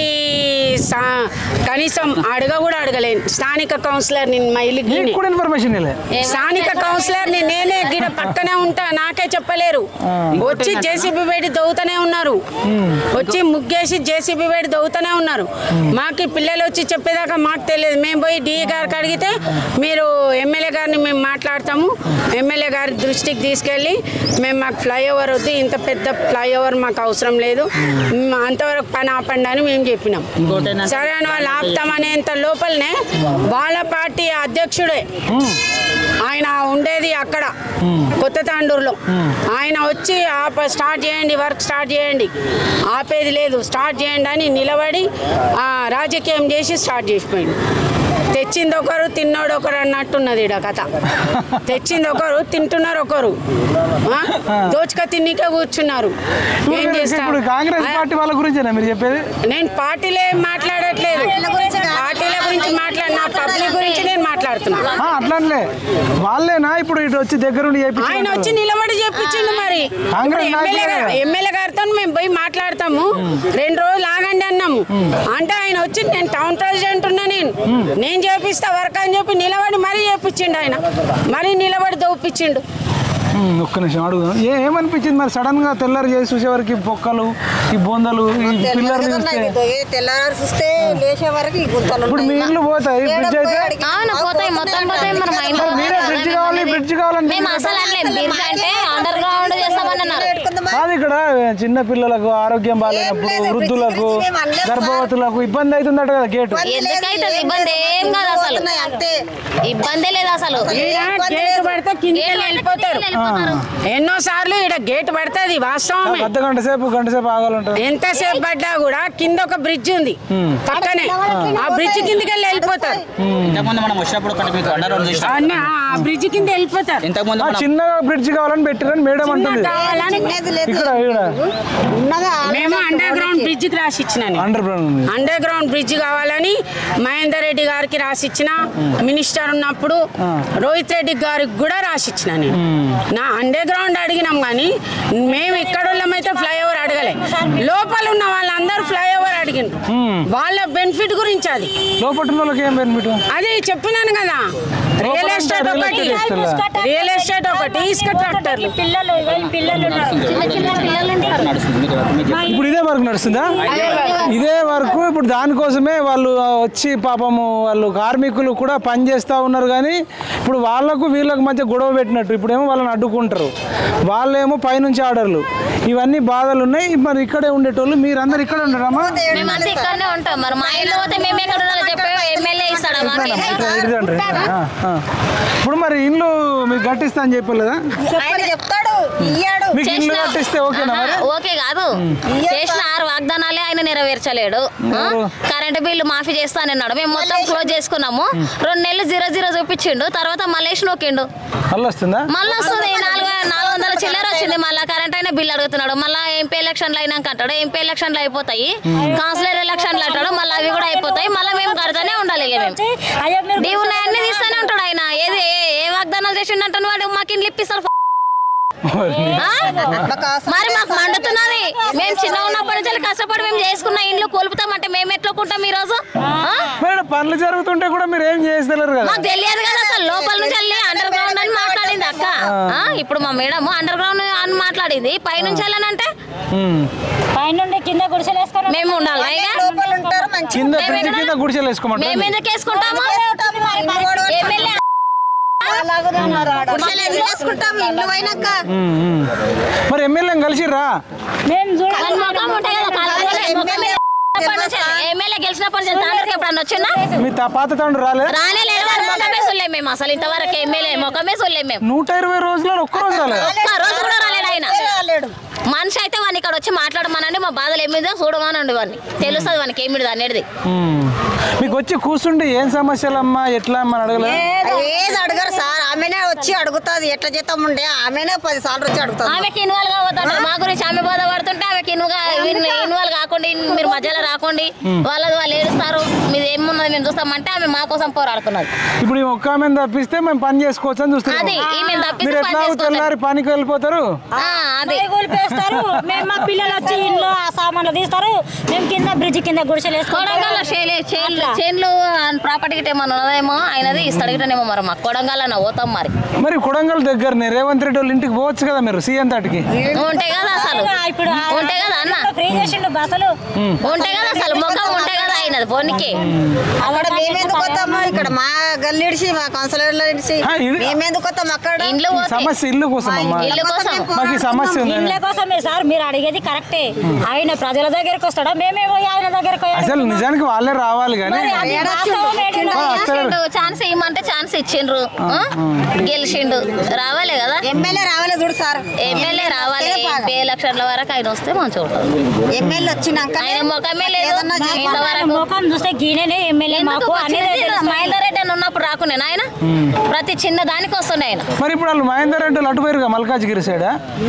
సా- కనీసం అడగ కూడా అడగలేను స్థానిక కౌన్సిలర్ నేను మా ఇల్లు మీకు కూడా ఇన్ఫర్మేషన్ ఇలే స్థానిక కౌన్సిలర్ ని నేనే గిడ పక్కనే ఉంటా నాకే చెప్పలేరు వచ్చి జేసీబీ వేడి దవ్వుతూనే ఉన్నారు వచ్చి ముగ్గేసి జేసీబీ వేడి దవ్వుతూనే ఉన్నారు మాకు పిల్లలు వచ్చి చెప్పేదాకా మాకు తెలియదు మేము పోయి డిఈ గారికి అడిగితే మీరు ఎమ్మెల్యే గారిని మేము మాట్లాడతాము ఎమ్మెల్యే గారి దృష్టికి తీసుకెళ్ళి మేము మాకు ఫ్లైఓవర్ వద్దు ఇంత పెద్ద ఫ్లైఓవర్ మాకు అవసరం లేదు మ్, అంతవరకు పని ఆపండి అని మేము చెప్పినాం ఇంకోటేనా? సరే అని వాళ్ళు ఆపుతామనేంత లోపలనే వాళ్ళ పార్టీ అధ్యక్షుడే ఆయన ఉండేది అక్కడ కొత్త తాండూరులో ఆయన వచ్చి ఆప స్టార్ట్ చేయండి వర్క్ స్టార్ట్ చేయండి ఆపేది లేదు స్టార్ట్ చేయండి అని నిలబడి ఆ, రాజకీయం చేసి స్టార్ట్ చేసిపోయింది తెచ్చింది ఒకరు తిన్నోడు ఒకరు అన్నట్టున్నది ఈడ కథ తెచ్చింది ఒకరు తింటున్నారు ఒకరు ఆ? దోచుక తిన్నికే కూర్చున్నారు ఏం చేస్తారు ఇప్పుడు కాంగ్రెస్ పార్టీ వాళ్ళ గురించేనా మీరు చెప్పేది నేను పార్టీలో ఏం మాట్లాడట్లేదు పార్టీల గురించి మాట్లాడిన పబ్లిక్ గురించి నేను మాట్లాడుతున్నా ఆ, అట్లానే వాళ్ళేనా ఇప్పుడు ఇటు వచ్చి దగ్గరుండి ఆయన వచ్చి చేయించి నిలబడి చెప్పించిండు మరి కాంగ్రెస్ ఇప్పుడు ఎమ్మెల్యే నాయకులే గారు కదా. ఎమ్మెల్యే గారితో మేము పోయి మాట్లాడతాము రెండు రోజులు ఆగండి అన్నాము అంటే ఆయన వచ్చి నేను టౌన్ ప్రెసిడెంట్ ఉన్నా నేను నేను చేపిస్తా వర్క్ అని చెప్పి నిలబడి మరీ చేపించిండు ఆయన మరీ నిలబడి దొప్పించిండు ఉమ్, ఒక్క నిమిషం అడుగు ఏ ఏమనిపించింది మరి సడన్ గా తెల్లారి చేసి చూసేవారికి పొక్కలు ఈ బొందలు ఈ పిల్లర్లు చూస్తే తెల్లారి చూస్తే లేచే వరకు ఈ గుంతలు ఇప్పుడు మీ ఇల్లు పోతాయి బ్రిడ్జ్ అయితే అవును పోతాయి మొత్తం పోతాయి మన మైండ్ మరి మీరే బ్రిడ్జ్ కావాలి బ్రిడ్జ్ కావాలంటే మేము అసలు అట్లే బిర్జ్ అంటే అండర్ గ్రౌండ్ చేస్తామని అన్నారు కాదు ఇక్కడ చిన్న పిల్లలకు ఆరోగ్యం బాగాలేనప్పుడు వృద్ధులకు గర్భవతులకు ఇబ్బంది అవుతుందట కదా గేటు ఎందుకైతే ఇబ్బంది ఏం కాదు అసలు అంతే ఇబ్బందే లేదు అసలు ఈడ గేట్ పడితే కిందకి వెళ్ళిపోతారు ఎన్నో సార్లు ఈడ గేట్ పడుతుంది వాస్తవమే అర్ధ గంట సేపు గంట సేపు ఆగాలంటారు ఎంతసేపు పడ్డా కూడా కింద ఒక బ్రిడ్జ్ ఉంది పక్కనే ఆ బ్రిడ్జ్ కిందకి వెళ్ళి వెళ్ళిపోతారు ఇంతకుముందు మనం వచ్చినప్పుడు ఒకటి మీకు అండర్ గ్రౌండ్ చూసినాం అన్నీ ఆ బ్రిడ్జ్ కింద వెళ్ళిపోతారు ఇంతకుముందు ఆ, మనం చిన్నగా బ్రిడ్జ్ కావాలని పెట్టిరని మేడం అంటుంది కావాలని ఇక్కడ ఇక్కడ మేము అండర్ గ్రౌండ్ బ్రిడ్జ్ కి రాసి ఇచ్చినాను అండర్ గ్రౌండ్ ఉంది అండర్ గ్రౌండ్ బ్రిడ్జ్ కావాలని మహేందర్ రెడ్డి గారికి రాసిచ్చిన మినిస్టర్ ఉన్నప్పుడు రోహిత్ రెడ్డి గారికి కూడా రాసిచ్చిన నేను నా అండర్ గ్రౌండ్ అడిగినాం కానీ మేము ఇక్కడ అయితే ఫ్లైఓవర్ అడగలే లోపల ఉన్న వాళ్ళందరూ ఫ్లైఓవర్ అడిగిండ్రు వాళ్ళ బెనిఫిట్ గురించి అది లోపల ఉన్న వాళ్ళకి ఏం బెనిఫిట్ అదే చెప్పినాను కదా రియల్ ఎస్టేట్ రియల్ ఒకటి ఎస్టేట్ ఇస్తుందా? రియల్ ఎస్టేట్ ఒకటి ఇసుక ట్రాక్టర్లు పిల్లలు పిల్లలు చిన్న చిన్న పిల్లలు ఉంటారు నడుస్తుంది మీకు మీకు ఇప్పుడు ఇదే వర్క్ నడుస్తుందా ఇదే వరకు ఇప్పుడు దానికోసమే వాళ్ళు వచ్చి పాపము వాళ్ళు కార్మికులు కూడా పని చేస్తూ ఉన్నారు కానీ ఇప్పుడు వాళ్ళకు వీళ్ళకు మధ్య గొడవ పెట్టినట్టు ఇప్పుడేమో వాళ్ళని అడ్డుకుంటారు వాళ్ళేమో పైనుంచి ఆర్డర్లు ఇవన్నీ బాధలు ఉన్నాయి మరి ఇక్కడే ఉండేటోళ్ళు మీరందరు ఇక్కడ ఉండరామా మేమంతా ఇక్కడనే ఉంటాం మరి మా ఇల్లు పోతే మేము ఎక్కడ ఉండాలో చెప్పే ఎమ్మెల్యే ఇస్తాడా మాకు ఇదండి. ఆ, ఆ. ఇప్పుడు మరి ఇల్లు మీకు కట్టిస్తా అని చెప్పలేదా ఆయన చెప్తాడు ఇయ్యాడు మీకు ఇల్లు చేసిన- కట్టిస్తే ఓకేనా మరి ఆహా, ఓకే కాదు చేసిన ఆరు వాగ్దానాలే ఆయన నెరవేర్చలేడు ఆ? కరెంటు బిల్లు మాఫీ చేస్తానన్నాడు మేము మొత్తం క్లోజ్ చేసుకున్నాము రెండు నెలలు జీరో జీరో చూపించిండు తర్వాత మళ్ళీ వేసి నొక్కిండు మళ్ళీ వస్తుందా మళ్ళీ వస్తుంది నాలుగు నాలుగు వందల చిల్లర వచ్చింది మళ్ళీ కరెంట్ అయినా బిల్ అడుగుతున్నాడు మళ్ళీ ఎంపీ ఎలక్షన్లు అయినాక అంటాడు ఎంపీ ఎలక్షన్లు అయిపోతాయి కౌన్సిలర్ ఎలక్షన్లు అంటాడు మళ్ళీ అవి కూడా అయిపోతాయి మళ్ళీ మేము కడతానే ఉండాలి ఇక మేము డీ ఉన్నాయన్నీ తీస్తానే ఉంటాడు ఆయన ఏది ఏ- ఏ వాగ్దానాలు చేసిండంటాను వాడు మాకు ఇండ్లు ఇప్పిస్తాడు ఆ? మరి మాకు మండుతున్నది మేము చిన్న ఉన్నప్పటి నుంచి కష్టపడి మేము చేసుకున్న ఇండ్లు కోల్పుతామంటే మేము ఎట్లుకుంటాం ఈ రోజు ఆ? మరి పనులు జరుగుతుంటే కూడా మీరు ఏం చేస్తలేరు కదా మాకు తెలియదు కదా అసలు లోపల నుంచి వెళ్ళి అండర్ గ్రౌండ్ అని మాట్లాడింది అక్క ఆ, ఇప్పుడు మా మేడం అండర్ గ్రౌండ్ అని మాట్లాడింది పైనుంచి వెళ్ళానంటే ఉమ్. పైనుండి కింద గుడిసెలు వేసుకొని మేము ఉండాలి ఇక? లోపల ఉంటారు మంచి కింద మేము ఫ్రిడ్జ్ ఎక్కడ- కింద గుడిసెలు వేసుకోమంటారు మేము ఎందుకు వేసుకుంటాము ఎమ్మెల్యే గుడిసెలు ఎందుకు వేసుకుంటాం ఇల్లు అయినాక మరి ఎమ్మెల్యేని కలిసిర్రా మేము చూడ దాని ముఖం ఉంటాయి కదా కాళ్ళ ముఖం మీద ఎప్పటి నుంచి ఎమ్మెల్యే గెలిచినప్పటి నుంచి తాండ్రకి ఎప్పుడన్నా వచ్చిందా మీ తా పాత తండ్రి రాలేదు రానే లేదు వాడు ముఖమే చూడలేము మేము అసలు ఇంతవరకు ఎమ్మెల్యే ముఖమే చూడలేము మేము నూట ఇరవై రోజులలో ఒక్క రోజు రాలేదు ఒక్క రోజు కూడా రాలేడు ఆయన రాలేడు మనిషి అయితే వాడిని ఇక్కడ వచ్చి మాట్లాడమనండి మా బాధలు ఏమిదో చూడమనండి వాడిని తెలుస్తుంది వానికి ఏమిటి అనేది ఉమ్. మీకు వచ్చి కూర్చుండి ఏం సమస్యలమ్మా ఎట్లా అమ్మని అడగలేదు ఏది అడగరు సార్ ఆమెనే వచ్చి అడుగుతుంది ఎట్లా జీతం ఉండే ఆమెనే పది సార్లు వచ్చి అడుగుతుంది ఆమెకి ఇన్వాల్వ్ కావద్దంటారు మా గురించి ఆమె బాధపడుతుంటే ఆమెకి ఇన్వాల్వ్ కాకుండా మీరు మధ్యలో రాకండి వాళ్ళది వాళ్ళు ఏడుస్తారు మీది ఏమున్నది మేము చూస్తామంటే ఆమె మా కోసం పోరాడుతున్నది ఇప్పుడు ఈ ఒక్క ఆమెను తప్పిస్తే మేము పని చేసుకోవచ్చు అని చూస్తున్నాం అది ఈమె తప్పిస్తే మీరు పని ఎట్లా చేసుకోలేదు. తెల్లారి పనికి వెళ్ళిపోతారు ఆ, అది కూలిపేస్తారు మేము మా పిల్లలు వచ్చి ఇంట్లో ఆ సామాన్లు తీస్తారు మేము కింద బ్రిడ్జ్ కింద గుడిసెలు కొడంగల్ వేసుకుంటాం చేన్లు చేన్లు ప్రాపర్టీ గిట్ట ఏమన్నా ఉన్నదేమో ఆయనది ఇస్తాడు గిట్టనేమో మరి మాకు కొడంగల్ అన్న పోతాం మరి మరి కొడంగల్ దగ్గరనే రేవంత్ రెడ్డి వాళ్ళ ఇంటికి పోవచ్చు కదా మీరు సీఎం తాటికి ఉంటే కదా అసలు ఇప్పుడు ఆ- ఉంటే కదా అన్న ఫ్రీ చేసిండు బస్సులు ఉంటే కదా అసలు ముఖం ఉంటే కదా ఆయనది పోనీకి అక్కడ మేమెందుకు వస్తాము ఇక్కడ మా గల్లిడిసి మా కౌన్సిలర్లు ఇడిసి ఆ, ఇది- మేమెందుకు వస్తాం అక్కడ ఇండ్లు ఈ పోతే సమస్య ఇల్లు కోసం అమ్మా ఇల్లు కోసం మాకు ఈ సమస్య ఉంది ఇండ్ల కోసమే సార్ మీరు అడిగేది కరెక్టే ఆయన ప్రజల దగ్గరికి వస్తాడా మేమే పోయి ఆయన దగ్గరికి పోయి అసలు నిజానికి వాళ్ళే రావాలి కానీ మరి అది వాస్తవం ఏంటి? ఆ, అసలు గెలిచిండు ఛాన్స్ ఇవ్వమంటే ఛాన్స్ ఇచ్చిండ్రు ఆ? గెలిచిండు రావాలే కదా ఎమ్మెల్యే రావాలి చూడు సార్ ఎమ్మెల్యే రావాలి ఎంపీ ఎలక్షన్ల వరకు ఆయన వస్తే మంచిగా ఉంటుంది ఎమ్మెల్యే వచ్చినాక ఆయన ముఖమే లేదు ఏదన్నా ఆయన ఇంతవరకు ముఖం చూస్తే గీననే ఎమ్మెల్యే మాకు అనేది తెలుసు. మహేందర్ రెడ్డి అని ఉన్నప్పుడు రాకునే ఆయన ప్రతి చిన్న దానికి వస్తుండే ఆయన మరి ఇప్పుడు వాళ్ళు మహేందర్ రెడ్డి వాళ్ళు అటు పోయారుగా మల్కాజ్గిరి సైడ్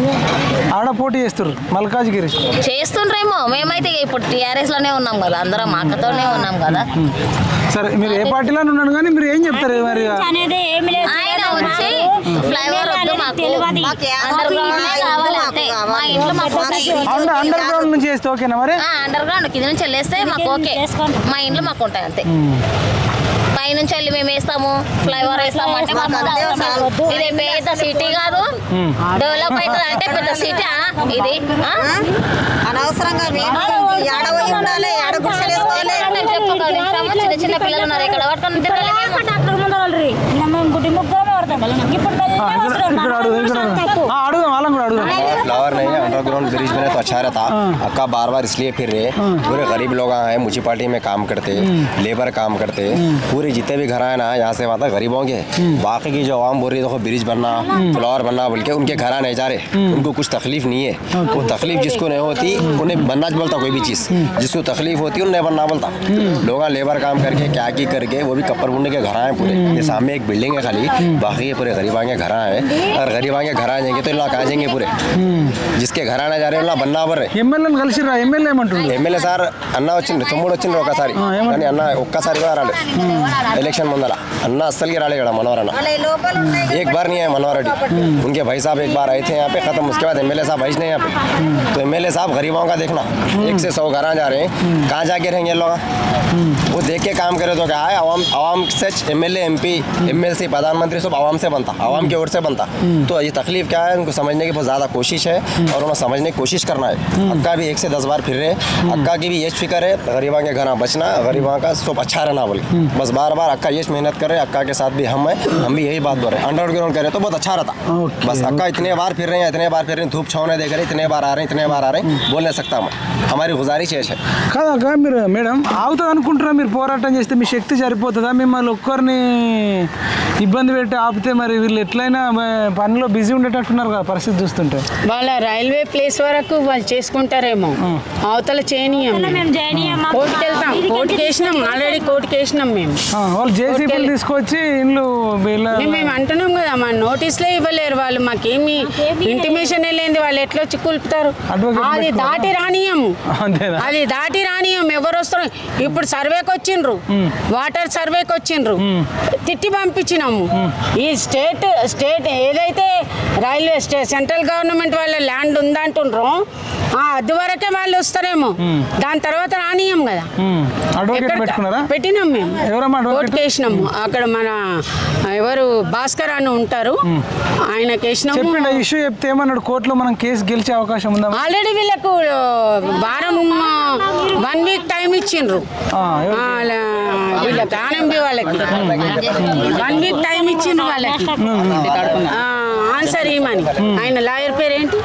ఆడ పోటీ చేస్తారు మల్కాజ్గిరి చేస్తుండ్రేమో మేమైతే ఇప్పుడు టీఆర్ఎస్ లోనే ఉన్నాం కదా అందరం మా అక్కతోనే ఉన్నాం కదా సరే మీరు ఏ పార్టీలో ఉన్నాను కానీ మీరు ఏం చెప్తారు మరి అనేది ఏమి లేదు ఆయన వచ్చి ఫ్లైఓవర్ వద్దు మాకు తెలియదు మాకు అండర్ గ్రౌండ్ కావాలి అంతే మా ఇంట్లో మాకు అండర్ అండర్ గ్రౌండ్ నుంచి చేస్తే ఓకేనా మరి అండర్ గ్రౌండ్ కింద నుంచి వెళ్ళేస్తే మాకు ఓకే చేసుకోండి. మా ఇంట్లో మాకు ఉంటాయి అంతే పైనుంచి వెళ్ళి మేము వేస్తాము ఫ్లైఓవర్ వేస్తాము అంటే మాకు అవసరం. ఇది పెద్ద సిటీ కాదు డెవలప్ అవుతుంది అంటే పెద్ద సిటీ ఇది ఆ? అనవసరంగా మేము ఏడ పోయి ఉండాలి ఏడ గుడిసెలు వేసుకోవాలి నేను చెప్పు ఒక నిమిషము. చిన్న చిన్న పిల్లలు ఉన్నారు ఇక్కడ పట్టుకొని తిరగలేము. డాక్టర్ ముందర వాళ్ళరి. నిన్న మేము గుడ్డి ముగ్గురమే పడతాం ఇప్పుడు ఆ, ఇక్కడ ఇక్కడ అడుగు ఇక్కడ అడుగు. ఆ, అడుగుదాం వాళ్ళని కూడా అడుగుదాం फ्लावर नहीं है अंडरग्राउंड ब्रिज बने तो अच्छा रहता अक्का बार बार इसलिए फिर रहे पूरे गरीब लोग आए हैं म्यूनसिपालिटी में काम करते लेबर काम करते पूरे जितने भी घर आए ना यहाँ से वहाँ तक गरीबों के बाकी की जो आवाम बोल रही है देखो ब्रिज बनना फ्लावर बनना बोल के उनके घर नहीं जा रहे उनको कुछ तकलीफ नहीं है वो तकलीफ जिसको नहीं होती उन्हें बनना बोलता कोई भी चीज़ जिसको तकलीफ होती है उन्हें बनना बोलता लोग लेबर काम करके क्या की करके वो भी कप्पर बुंडे के घर आए पूरे ये सामने एक बिल्डिंग है खाली बाकी ये पूरे गरीबां के घर आए और गरीबां के घर आ जाएंगे तो लोग आ जाएंगे पूरे जिसके घर आना जा रहे हैं बन्ना पर ఎమ్మెల్యేని కలిసిరా ఎమ్మెల్యే ఏమంటుండు ఎమ్మెల్యే సార్ అన్న వచ్చిండ్రు తమ్ముడు వచ్చిండ్రు ఒకసారి కానీ అన్న ఒక్కసారి కూడా రాలేదు ఎలక్షన్ ముందర అన్న అస్సలకి రాలే ఇక్కడ మనోహర్ అన్న एक बार नहीं है मनोहर रेड्डी उनके भाई साहब एक बार आए थे यहाँ पे खत्म उसके बाद एमएलए साहब आए नहीं यहाँ पे तो एमएलए साहब गरीबों का देखना एक से सौ घर जा रहे हैं कहाँ जाके रहेंगे ये लोग वो देख के काम करे तो क्या है आवाम आवाम से एमएलए एमपी एमएलसी प्रधानमंत्री सब आवाम से बनता आवाम की ओर से बनता तो ये तकलीफ क्या है उनको समझने की बहुत ज़्यादा कोशिश है और उन्हें समझने की कोशिश करना है अक्का भी एक से दस बार फिर रहे अक्का की भी ये फिक्र है गरीबा के घर बचना गरीबा का सब अच्छा रहना बोल के। बस बार बार अक्का ये मेहनत करे अक्का के साथ भी हम हैं हम भी यही बात बोल रहे हैं अंडरग्राउंड करे तो बहुत अच्छा रहता बस अक्का इतने बार फिर रहे हैं इतने बार फिर रहे हैं धूप छाव नहीं देख रहे इतने बार आ रहे हैं इतने बार आ रहे हैं बोल नहीं सकता मैं हमारी गुजारिश ये है కాదా మీరు మేడం అవుతుంది అనుకుంటారా మీరు పోరాటం చేస్తే మీ శక్తి సరిపోతుందా మిమ్మల్ని ఒక్కరిని ఇబ్బంది పెట్టి ఆపితే మరి వీళ్ళు ఎట్లయినా మ- పనిలో బిజీ ఉండేటట్టున్నారు కదా పరిస్థితి చూస్తుంటే వాళ్ళ రైల్వే ప్లేస్ వరకు వాళ్ళు చేసుకుంటారేమో అవతల చేయనీయం మేము చేయనీయం. మాకు కోర్టుకి వెళ్తాం వీడికి కోర్టుకి వేసినాం ఆల్రెడీ కోర్టుకి వేసినాం మేము ఆ, వాళ్ళు జేసీబీలు తీసుకొచ్చి ఇండ్లు వీళ్ళ మేము మేము అంటున్నాం కదా మా నోటీసులే ఇవ్వలేరు వాళ్ళు మాకేమి ఇంటిమేషన్ వెళ్ళింది వాళ్ళు ఎట్లా వచ్చి కూల్పుతారు Advocate అది పెట్టుకోరా? దాటి రానియము అంతేనా అది దాటి రానియం ఎవరు వస్తారు ఇప్పుడు సర్వేకి వచ్చిండ్రు వాటర్ సర్వేకి వచ్చిండ్రు తిట్టి పంపించినాము ఈ స్టేట్ స్టేట్ ఏదైతే రైల్వే స్టే సెంట్రల్ గవర్నమెంట్ వాళ్ళ ల్యాండ్ ఉందంటుండ్రో ఆ, అది వరకే వాళ్ళు వస్తారేమో దాని తర్వాత రానియం కదా అడ్వకేట్ ఎక్కడ- పెట్టుకున్నారా పెట్టినాం మేము ఎవరమ్మా advocate? కోర్టుకి వేసినాము అక్కడ మన ఎవరు భాస్కర్ అని ఉంటారు ఆయనకి వేసినాము చెప్పిండు ఇష్యూ చెప్తే ఏమన్నాడు కోర్టులో మనం కేసు గెలిచే అవకాశం ఉందా ఆల్రెడీ వీళ్ళకు ఆ, వారం వన్ వీక్ టైం ఇచ్చిండ్రు ఆ, ఎవరికి? ఆ, ల- వీళ్ళకి ఆనంది వాళ్ళకి వన్ వీక్ టైం ఇచ్చిండ్రు వాళ్ళకి ఆ, ఆన్సర్ ఇవ్వమని ఆయన లాయర్ పేరు ఏంటి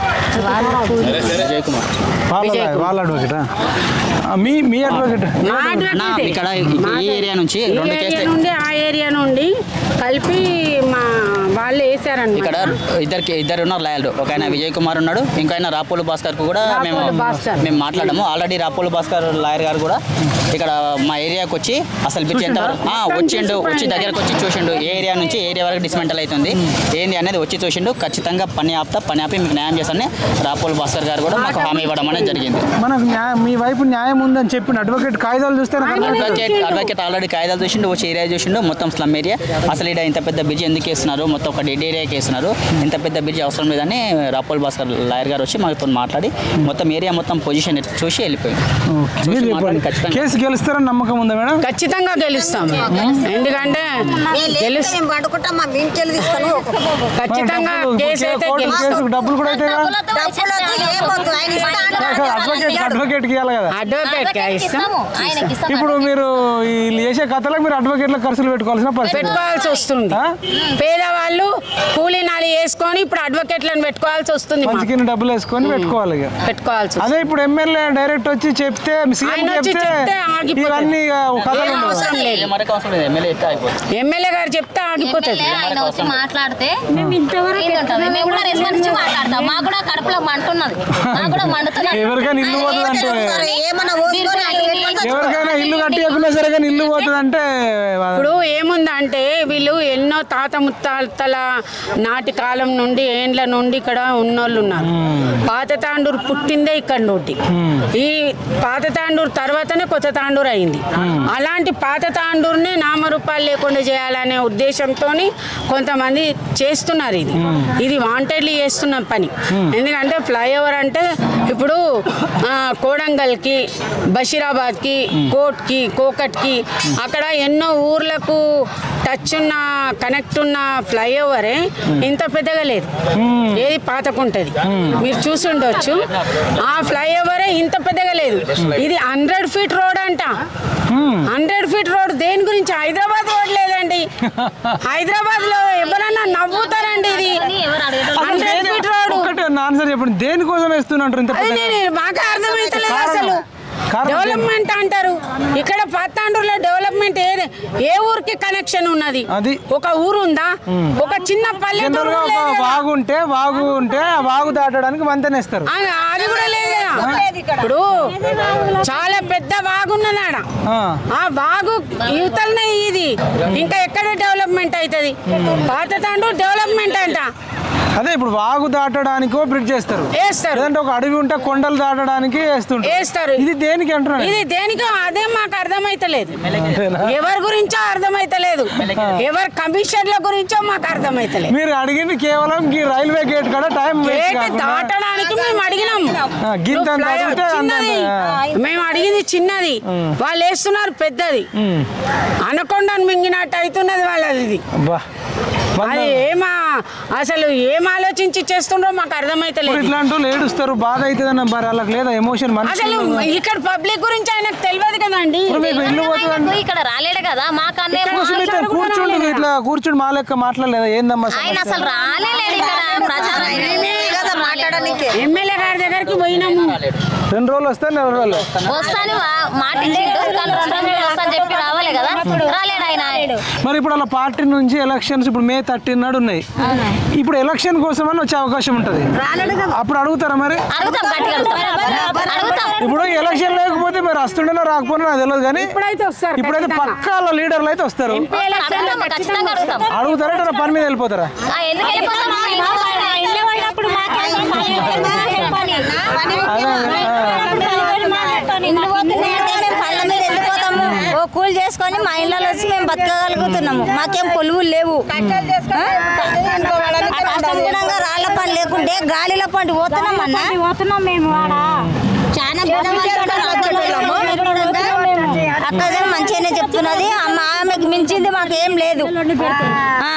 వాళ్ళ వాళ్ళ అడ్వకేటా ఆ, మీ మీ అడ్వకేట్ మా అన్న, advocate. ఇక్కడ ఈ మా ఏరియా నుంచి ఈ రెండు ఏరియా కేసులు- నుండి ఆ ఏరియా నుండి కలిపి మా వాళ్ళు వేసారన్నమాట ఇక్కడ ఇద్దరికి ఇద్దరు ఉన్నారు లాయర్లు ఒక ఆయన విజయ్ కుమార్ ఉన్నాడు ఇంకో ఆయన రాపోలు భాస్కర్ కు కూడా మేము రాపోలు భాస్కర్. మేము మాట్లాడాము ఆల్రెడీ రాపోలు భాస్కర్ లాయర్ గారు కూడా ఇక్కడ మా ఏరియాకి వచ్చి అసలు బిడ్డ ఎంత చూసిండా? ఆ, వచ్చిండు వచ్చి దగ్గరకు వచ్చి చూసిండు ఏ ఏరియా నుంచి ఏ ఏరియా వరకు డిస్మెంటల్ అవుతుంది ఏంది అనేది వచ్చి చూసిండు ఖచ్చితంగా పని ఆపుతా పని ఆపి మీకు న్యాయం చేస్తానని రాపోలు భాస్కర్ గారు కూడా మాకు హామీ ఇవ్వడం అనేది జరిగింది మనకు న్యాయం మీ వైపు న్యాయం ఉందని చెప్పిన అడ్వకేట్ కాగితాలు చూస్తే నాకు అర్థమైంది. అడ్వకేట్ అడ్వకేట్ ఆల్రెడీ కాయిదాలు చూసిండు వచ్చి ఏరియా చూసిండు మొత్తం స్లమ్ ఏరియా అసలు ఇక్కడ ఇంత పెద్ద బ్రిడ్జ్ ఎందుకు వేస్తున్నారు మొత్తం ఒక డెడ్ ఏరియాకి వేస్తున్నారు ఇంత పెద్ద బ్రిడ్జ్ అవసరం లేదని రాపోల్ భాస్కర్ లాయర్ గారు వచ్చి మాతో మాట్లాడి మొత్తం ఏరియా మొత్తం పొజిషన్ చూసి వెళ్ళిపోయింది ఓకే. మీరు చెప్పండి ఖచ్చితంగా. కేసు గెలుస్తారని నమ్మకం ఉందా మేడం ఖచ్చితంగా గెలుస్తాం ఎందుకంటే గెలుస్తాం మేము పడుకుంటాం మా ఇంటికి తీసుకొని ఖచ్చితంగా డబ్బులు- కేసు అయితే కోర్టు గెలుస్తాం కేసుకు డబ్బులు కూడా అయితే కదా డబ్బులు వద్దు, ఏమొద్దు, ఆయన ఇస్తా అంటాడు. అడ్వకేట్ అడ్వకేట్ కి ఇవ్వాలి కదా అడ్వకేట్ గా ఇస్తాం ఇప్పుడు మీరు వీళ్ళు చేసే కథలకు మీరు అడ్వకేట్ల ఖర్చులు పెట్టుకోవాల్సిన పరిస్థితి పెట్టుకోవాల్సి వస్తుంది ఆ? పేదవాళ్ళు కూలీ నాలి వేసుకొని ఇప్పుడు అడ్వకేట్లను పెట్టుకోవాల్సి వస్తుంది మాకు. మంచికి డబ్బులు వేసుకొని పెట్టుకోవాలి ఇక పెట్టుకోవాల్సి వస్తుంది అదే ఇప్పుడు ఎమ్మెల్యే డైరెక్ట్ వచ్చి చెప్తే సీఎం ఆయన వచ్చి చెప్తే చెప్తే ఆగిపోతుంది. ఇవన్నీ ఇక కథలు ఏం ఉండవు అవసరం లేదు మరొక అవసరం లేదు ఎమ్మెల్యే ఎత్తే అయిపోతుంది ఎమ్మెల్యే గారు చెప్తే ఆగిపోతుంది ఎమ్మెల్యే ఆయన వచ్చి మాట్లాడితే మేము ఇంతవరకు ఇది ఉంటుంది మేము కూడా రెస్పాన్స్ ఇచ్చి మాట్లాడతాం మాకు కూడా కడుపులో మంటున్నది మాకు కూడా మండుతున్నది ఎవరికైనా ఇల్లు పోతుంది అంటే సరే, ఏమన్నా పోసుకొని అటు పెట్టుకొని ఎవరికైనా ఇల్లు కట్టియకున్నా సరే కానీ ఇల్లు పోతుంది అంటే ఇప్పుడు ఏముందంటే వీళ్ళు ఎన్నో తాత ముత్తాతల నాటి కాలం నుండి ఏండ్ల నుండి ఇక్కడ ఉన్నోళ్ళు ఉన్నారు పాత తాండూరు పుట్టిందే ఇక్కడ నుండి ఈ పాత తాండూరు తర్వాతనే కొత్త తాండూరు అయింది అలాంటి పాత తాండూరునే నామరూపాలు లేకుండా చేయాలనే ఉద్దేశంతో కొంతమంది చేస్తున్నారు ఇది ఇది వాంటెడ్లీ చేస్తున్న పని ఎందుకంటే ఫ్లైఓవర్ అంటే ఇప్పుడు ఆ, కోడంగల్కి బషీరాబాద్కి కోట్కి కోకట్కి అక్కడ ఎన్నో ఊర్లకు టచ్ ఉన్న కనెక్ట్ ఉన్న ఫ్లైఓవరే ఇంత పెద్దగా లేదు ఏది పాతకుంటది మీరు చూసి ఉండొచ్చు ఆ ఫ్లైఓవరే ఇంత పెద్దగా లేదు ఇది హండ్రెడ్ ఫీట్ రోడ్ అంట హండ్రెడ్ ఫీట్ రోడ్ దేని గురించి హైదరాబాద్ రోడ్ లేదండి హైదరాబాద్ లో ఎవరన్నా నవ్వుతారండి ఇది ఎవరు అడగటం హండ్రెడ్ ఫీట్ రోడ్ ఒకటి ఆన్సర్ చెప్పండి దేనికోసం వేస్తున్నట్టు ఇంత అది పెద్దగా? నేను మాకు అర్థమైతలేదు కారణం. అసలు కారణం డెవలప్మెంట్ అంటారు ఇక్కడ పత్తాండ్రులో డెవలప్మెంట్ ఏది ఏ ఊరికి కనెక్షన్ ఉన్నది అది. ఒక ఊరు ఉందా ఒక చిన్న పల్లెటూరు జనరల్ గా ఒక లేదు కదా. వాగు ఉంటే వాగు ఉంటే ఆ వాగు దాటడానికి వంతెనేస్తారు ఆ, అది కూడా లేదు కదా ఇప్పుడు చాలా పెద్ద వాగు ఉన్నది ఆడ ఆ. ఆ వాగు యువతలనే ఇది ఇంకా ఎక్కడ డెవలప్మెంట్ అవుతుంది పాత తాండూరు డెవలప్మెంట్ అంట అదే ఇప్పుడు వాగు దాటడానికో బ్రిడ్జ్ చేస్తారు వేస్తారు. లేదంటే ఒక అడవి ఉంటే కొండలు దాటడానికి వేస్తుంటారు వేస్తారు. ఇది దేనికి అంటున్నాను ఇది దేనికో అదే మాకు అర్థమైతలేదు అంతేనా? ఎవరి గురించో అర్థమైతలేదు ఎవరి కమిషన్ల గురించో మాకు అర్థమైతలేదు మీరు అడిగింది కేవలం ఈ రైల్వే గేట్ కాడ టైం వేస్ట్ గేట్ కాకుండా దాటడానికి మేము అడిగినాం ఆ, గింత నువ్వు అంత ఫ్లై- అడిగితే అంత చిన్నది అంత, మేము అడిగింది చిన్నది వాళ్ళు వేస్తున్నారు పెద్దది అనకొండను మింగినట్టు అవుతున్నది వాళ్ళది ఇది అబ్బా అది ఏమా అసలు ఏం ఆలోచించి చేస్తుండ్రో మాకు ఇప్పుడు అర్థమైతలేదు ఇట్లాంటి వాళ్ళు ఏడుస్తారు బాధ అవుతుందన్న మరి వాళ్ళకి లేదా ఎమోషన్ అసలు మనిషి ఇక్కడ పబ్లిక్ గురించి ఆయనకు తెలియదు కదండి ఇప్పుడు మీకు ఇల్లు పోతుందండి ఆయనకు ఇక్కడ రాలేడు కదా మాకన్నే కూర్చుని ఇట్లా కూర్చుండు ఇట్లా కూర్చుని మా లెక్క మాట్లాడలేదా ఏందమ్మా ఆయన సమస్య? అసలు రాలేలేడు ఇక్కడ ప్రచారం కదా మాట్లాడడానికి ఎమ్మెల్యే గారి దగ్గరికి పోయినాము రెండు రోజులు వస్తే నెల రోజులు వస్తాను మాట ఇచ్చిండు కానీ రెండు రోజులు వస్తాను చెప్పి రావాలి కదా రాలేడు ఆయన మరి ఇప్పుడు అలా పార్టీ నుంచి ఎలక్షన్స్ ఇప్పుడు మే థర్టీన్ నాడు ఉన్నాయి ఇప్పుడు ఎలక్షన్ కోసం అని వచ్చే అవకాశం ఉంటుంది అప్పుడు అడుగుతారా మరి అడుగుతాం గట్టిగా అడుగుతాం అడుగుతాం ఇప్పుడు ఎలక్షన్ లేకపోతే మరి వస్తుండేనా రాకపోయినా నాకు తెలియదు కానీ ఇప్పుడైతే వస్తారు ఇప్పుడైతే పక్కా వాళ్ళ లీడర్లు అయితే వస్తారు అడుగుతాం ఖచ్చితంగా అడుగుతాం అడుగుతారా ఏదైనా పని మీద వెళ్ళిపోతారా ఆ, ఎందుకు వెళ్ళిపోతాం మా ఇంట్లో వాళ్ళు ఇల్లు పోయినప్పుడు మాకేం పని? మాకేం పని? అదే అదే, ఆ. ఇల్లు పోతున్నాయంటే మేము పళ్ళ మీద వెళ్ళిపోతాము ఓ కూలి చేసుకొని మా ఇళ్ళలో వచ్చి మేము బతకగలుగుతున్నాము మాకేం కొలువులు లేవు కష్టంగా రాళ్ల పని లేకుంటే గాలిలో పండి పోతున్నాం అన్న పోతున్నాం మేము ఆడ చాలా అక్కడ మంచిగానే చెప్తున్నది అమ్మ ఆమెకు మించింది మాకు ఏం లేదు ఆ.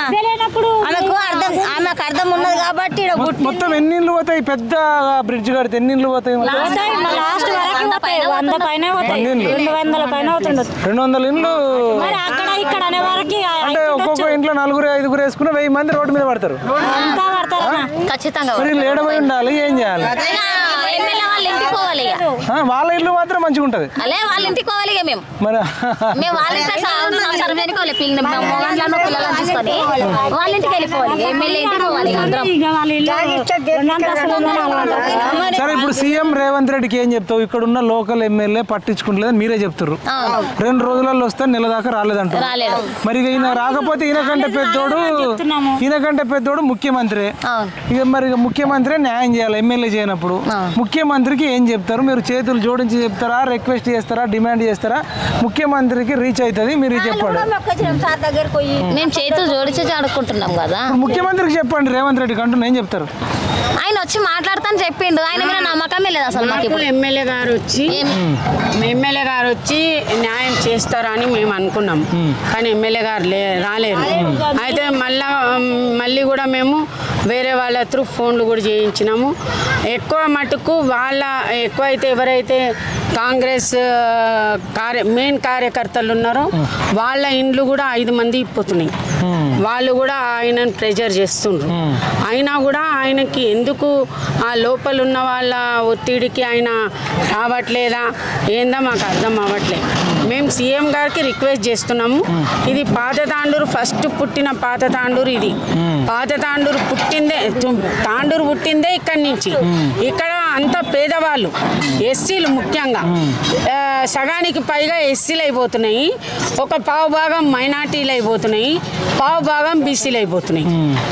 ఆమెకు అర్థం ఆమెకు అర్థం ఉన్నది కాబట్టి ఈడ మొ- మొత్తం ఎన్ని ఇండ్లు పోతాయి పెద్ద బ్రిడ్జ్ కడితే ఎన్ని ఇండ్లు పోతాయి మొత్తం? లాస్ట్ వరకు పోతాయి వంద పైన పోతాయి వంద ఇండ్లు? రెండు వందల పైన అవుతుండదు రెండు వందల ఇండ్లు మరి అక్కడ ఇక్కడ అనే వరకు అంటే ఒక్కొక్క ఇంట్లో నలుగురు ఐదుగురు వేసుకుని వెయ్యి మంది రోడ్డు మీద పడతారు అంతా పడతారు ఖచ్చితంగా మరి వీళ్ళు ఏడబోయి ఉండాలి ఏం చేయాలి ఎమ్మెల్యే వాళ్ళ ఇంటికి పోవాలి ఇక ఆ, వాళ్ళ ఇల్లు మాత్రం మంచిగా ఉంటది అలే వాళ్ళ ఇంటికి పోవాలి ఇక మేము మరి మేము వాళ్ళ ఇంట్లో సంవత్సరం వెనుకోవాలి పిల్లలు మొగండ్లను పిల్లలను తీసుకొని వాళ్ళ ఇంటికి వెళ్ళిపోవాలి ఇక ఎమ్మెల్యే ఇంటికి పోవాలి ఇక అందరం ఇక వాళ్ళ ఇల్లు రెండంతస్తులు ఉందని అనుకుంటారు. సరే ఇప్పుడు సీఎం రేవంత్ రెడ్డికి ఏం చెప్తావు ఇక్కడ ఉన్న లోకల్ ఎమ్మెల్యే పట్టించుకుంటలేదని మీరే చెప్తారు అవును. రెండు రోజులలో వస్తే నెల దాకా రాలేదంటారు రాలేడు. మరి ఇక ఈయన రాకపోతే ఈయన కంటే పెద్దోడు ఈయన కంటే పెద్దోడు ముఖ్యమంత్రి అవును. ఇక మరి ఇక ముఖ్యమంత్రి న్యాయం చేయాలి ఎమ్మెల్యే చేయనప్పుడు ముఖ్యమంత్రికి ఏం చెప్తారు మీరు చేతులు జోడించి చెప్తారా రిక్వెస్ట్ చేస్తారా డిమాండ్ చేస్తారా ముఖ్యమంత్రికి రీచ్ అవుతుంది మీరు చెప్పండి మొక్కొచ్చినాం సార్ దగ్గరికి పోయి మేము చేతులు జోడించి అడుక్కుంటున్నాం కదా ఇప్పుడు ముఖ్యమంత్రికి చెప్పండి రేవంత్ రెడ్డికి అంటున్నా ఏం చెప్తారు ఆయన వచ్చి మాట్లాడతాను చెప్పిండు ఆయన మీద నమ్మకమే లేదు అసలు మాకు మాకు ఇప్పుడు ఎమ్మెల్యే గారు వచ్చి ఎమ్మెల్యే గారు వచ్చి న్యాయం చేస్తారని మేము అనుకున్నాం కానీ ఎమ్మెల్యే గారు లే రాలేరు అయితే మళ్ళా ఉమ్, మళ్ళీ కూడా మేము వేరే వాళ్ళ త్రూ ఫోన్లు కూడా చేయించినాము ఎక్కువ మటుకు వాళ్ళ ఎక్కువ అయితే ఎవరైతే కాంగ్రెస్ ఆ, కార్య మెయిన్ కార్యకర్తలు ఉన్నారో వాళ్ళ ఇండ్లు కూడా ఐదు మంది ఇప్పుతున్నాయి వాళ్ళు కూడా ఆయనను ప్రెజర్ చేస్తుండ్రు అయినా కూడా ఆయనకి ఎందుకు ఆ లోపల ఉన్న వాళ్ళ ఒత్తిడికి ఆయన రావట్లేదా ఏందో మాకు అర్థం అవ్వట్లేదు మేము సీఎం గారికి రిక్వెస్ట్ చేస్తున్నాము ఇది పాత తాండూరు ఫస్ట్ పుట్టిన పాత తాండూరు ఇది పాత తాండూరు పుట్టిందే తు- తాండూరు పుట్టిందే ఇక్కడి నుంచి ఇక్కడ అంత పేదవాళ్ళు ఎస్సీలు ముఖ్యంగా ఆ, సగానికి పైగా ఎస్సీలు అయిపోతున్నాయి ఒక పావు భాగం మైనార్టీలు అయిపోతున్నాయి పావు భాగం బీసీలు అయిపోతున్నాయి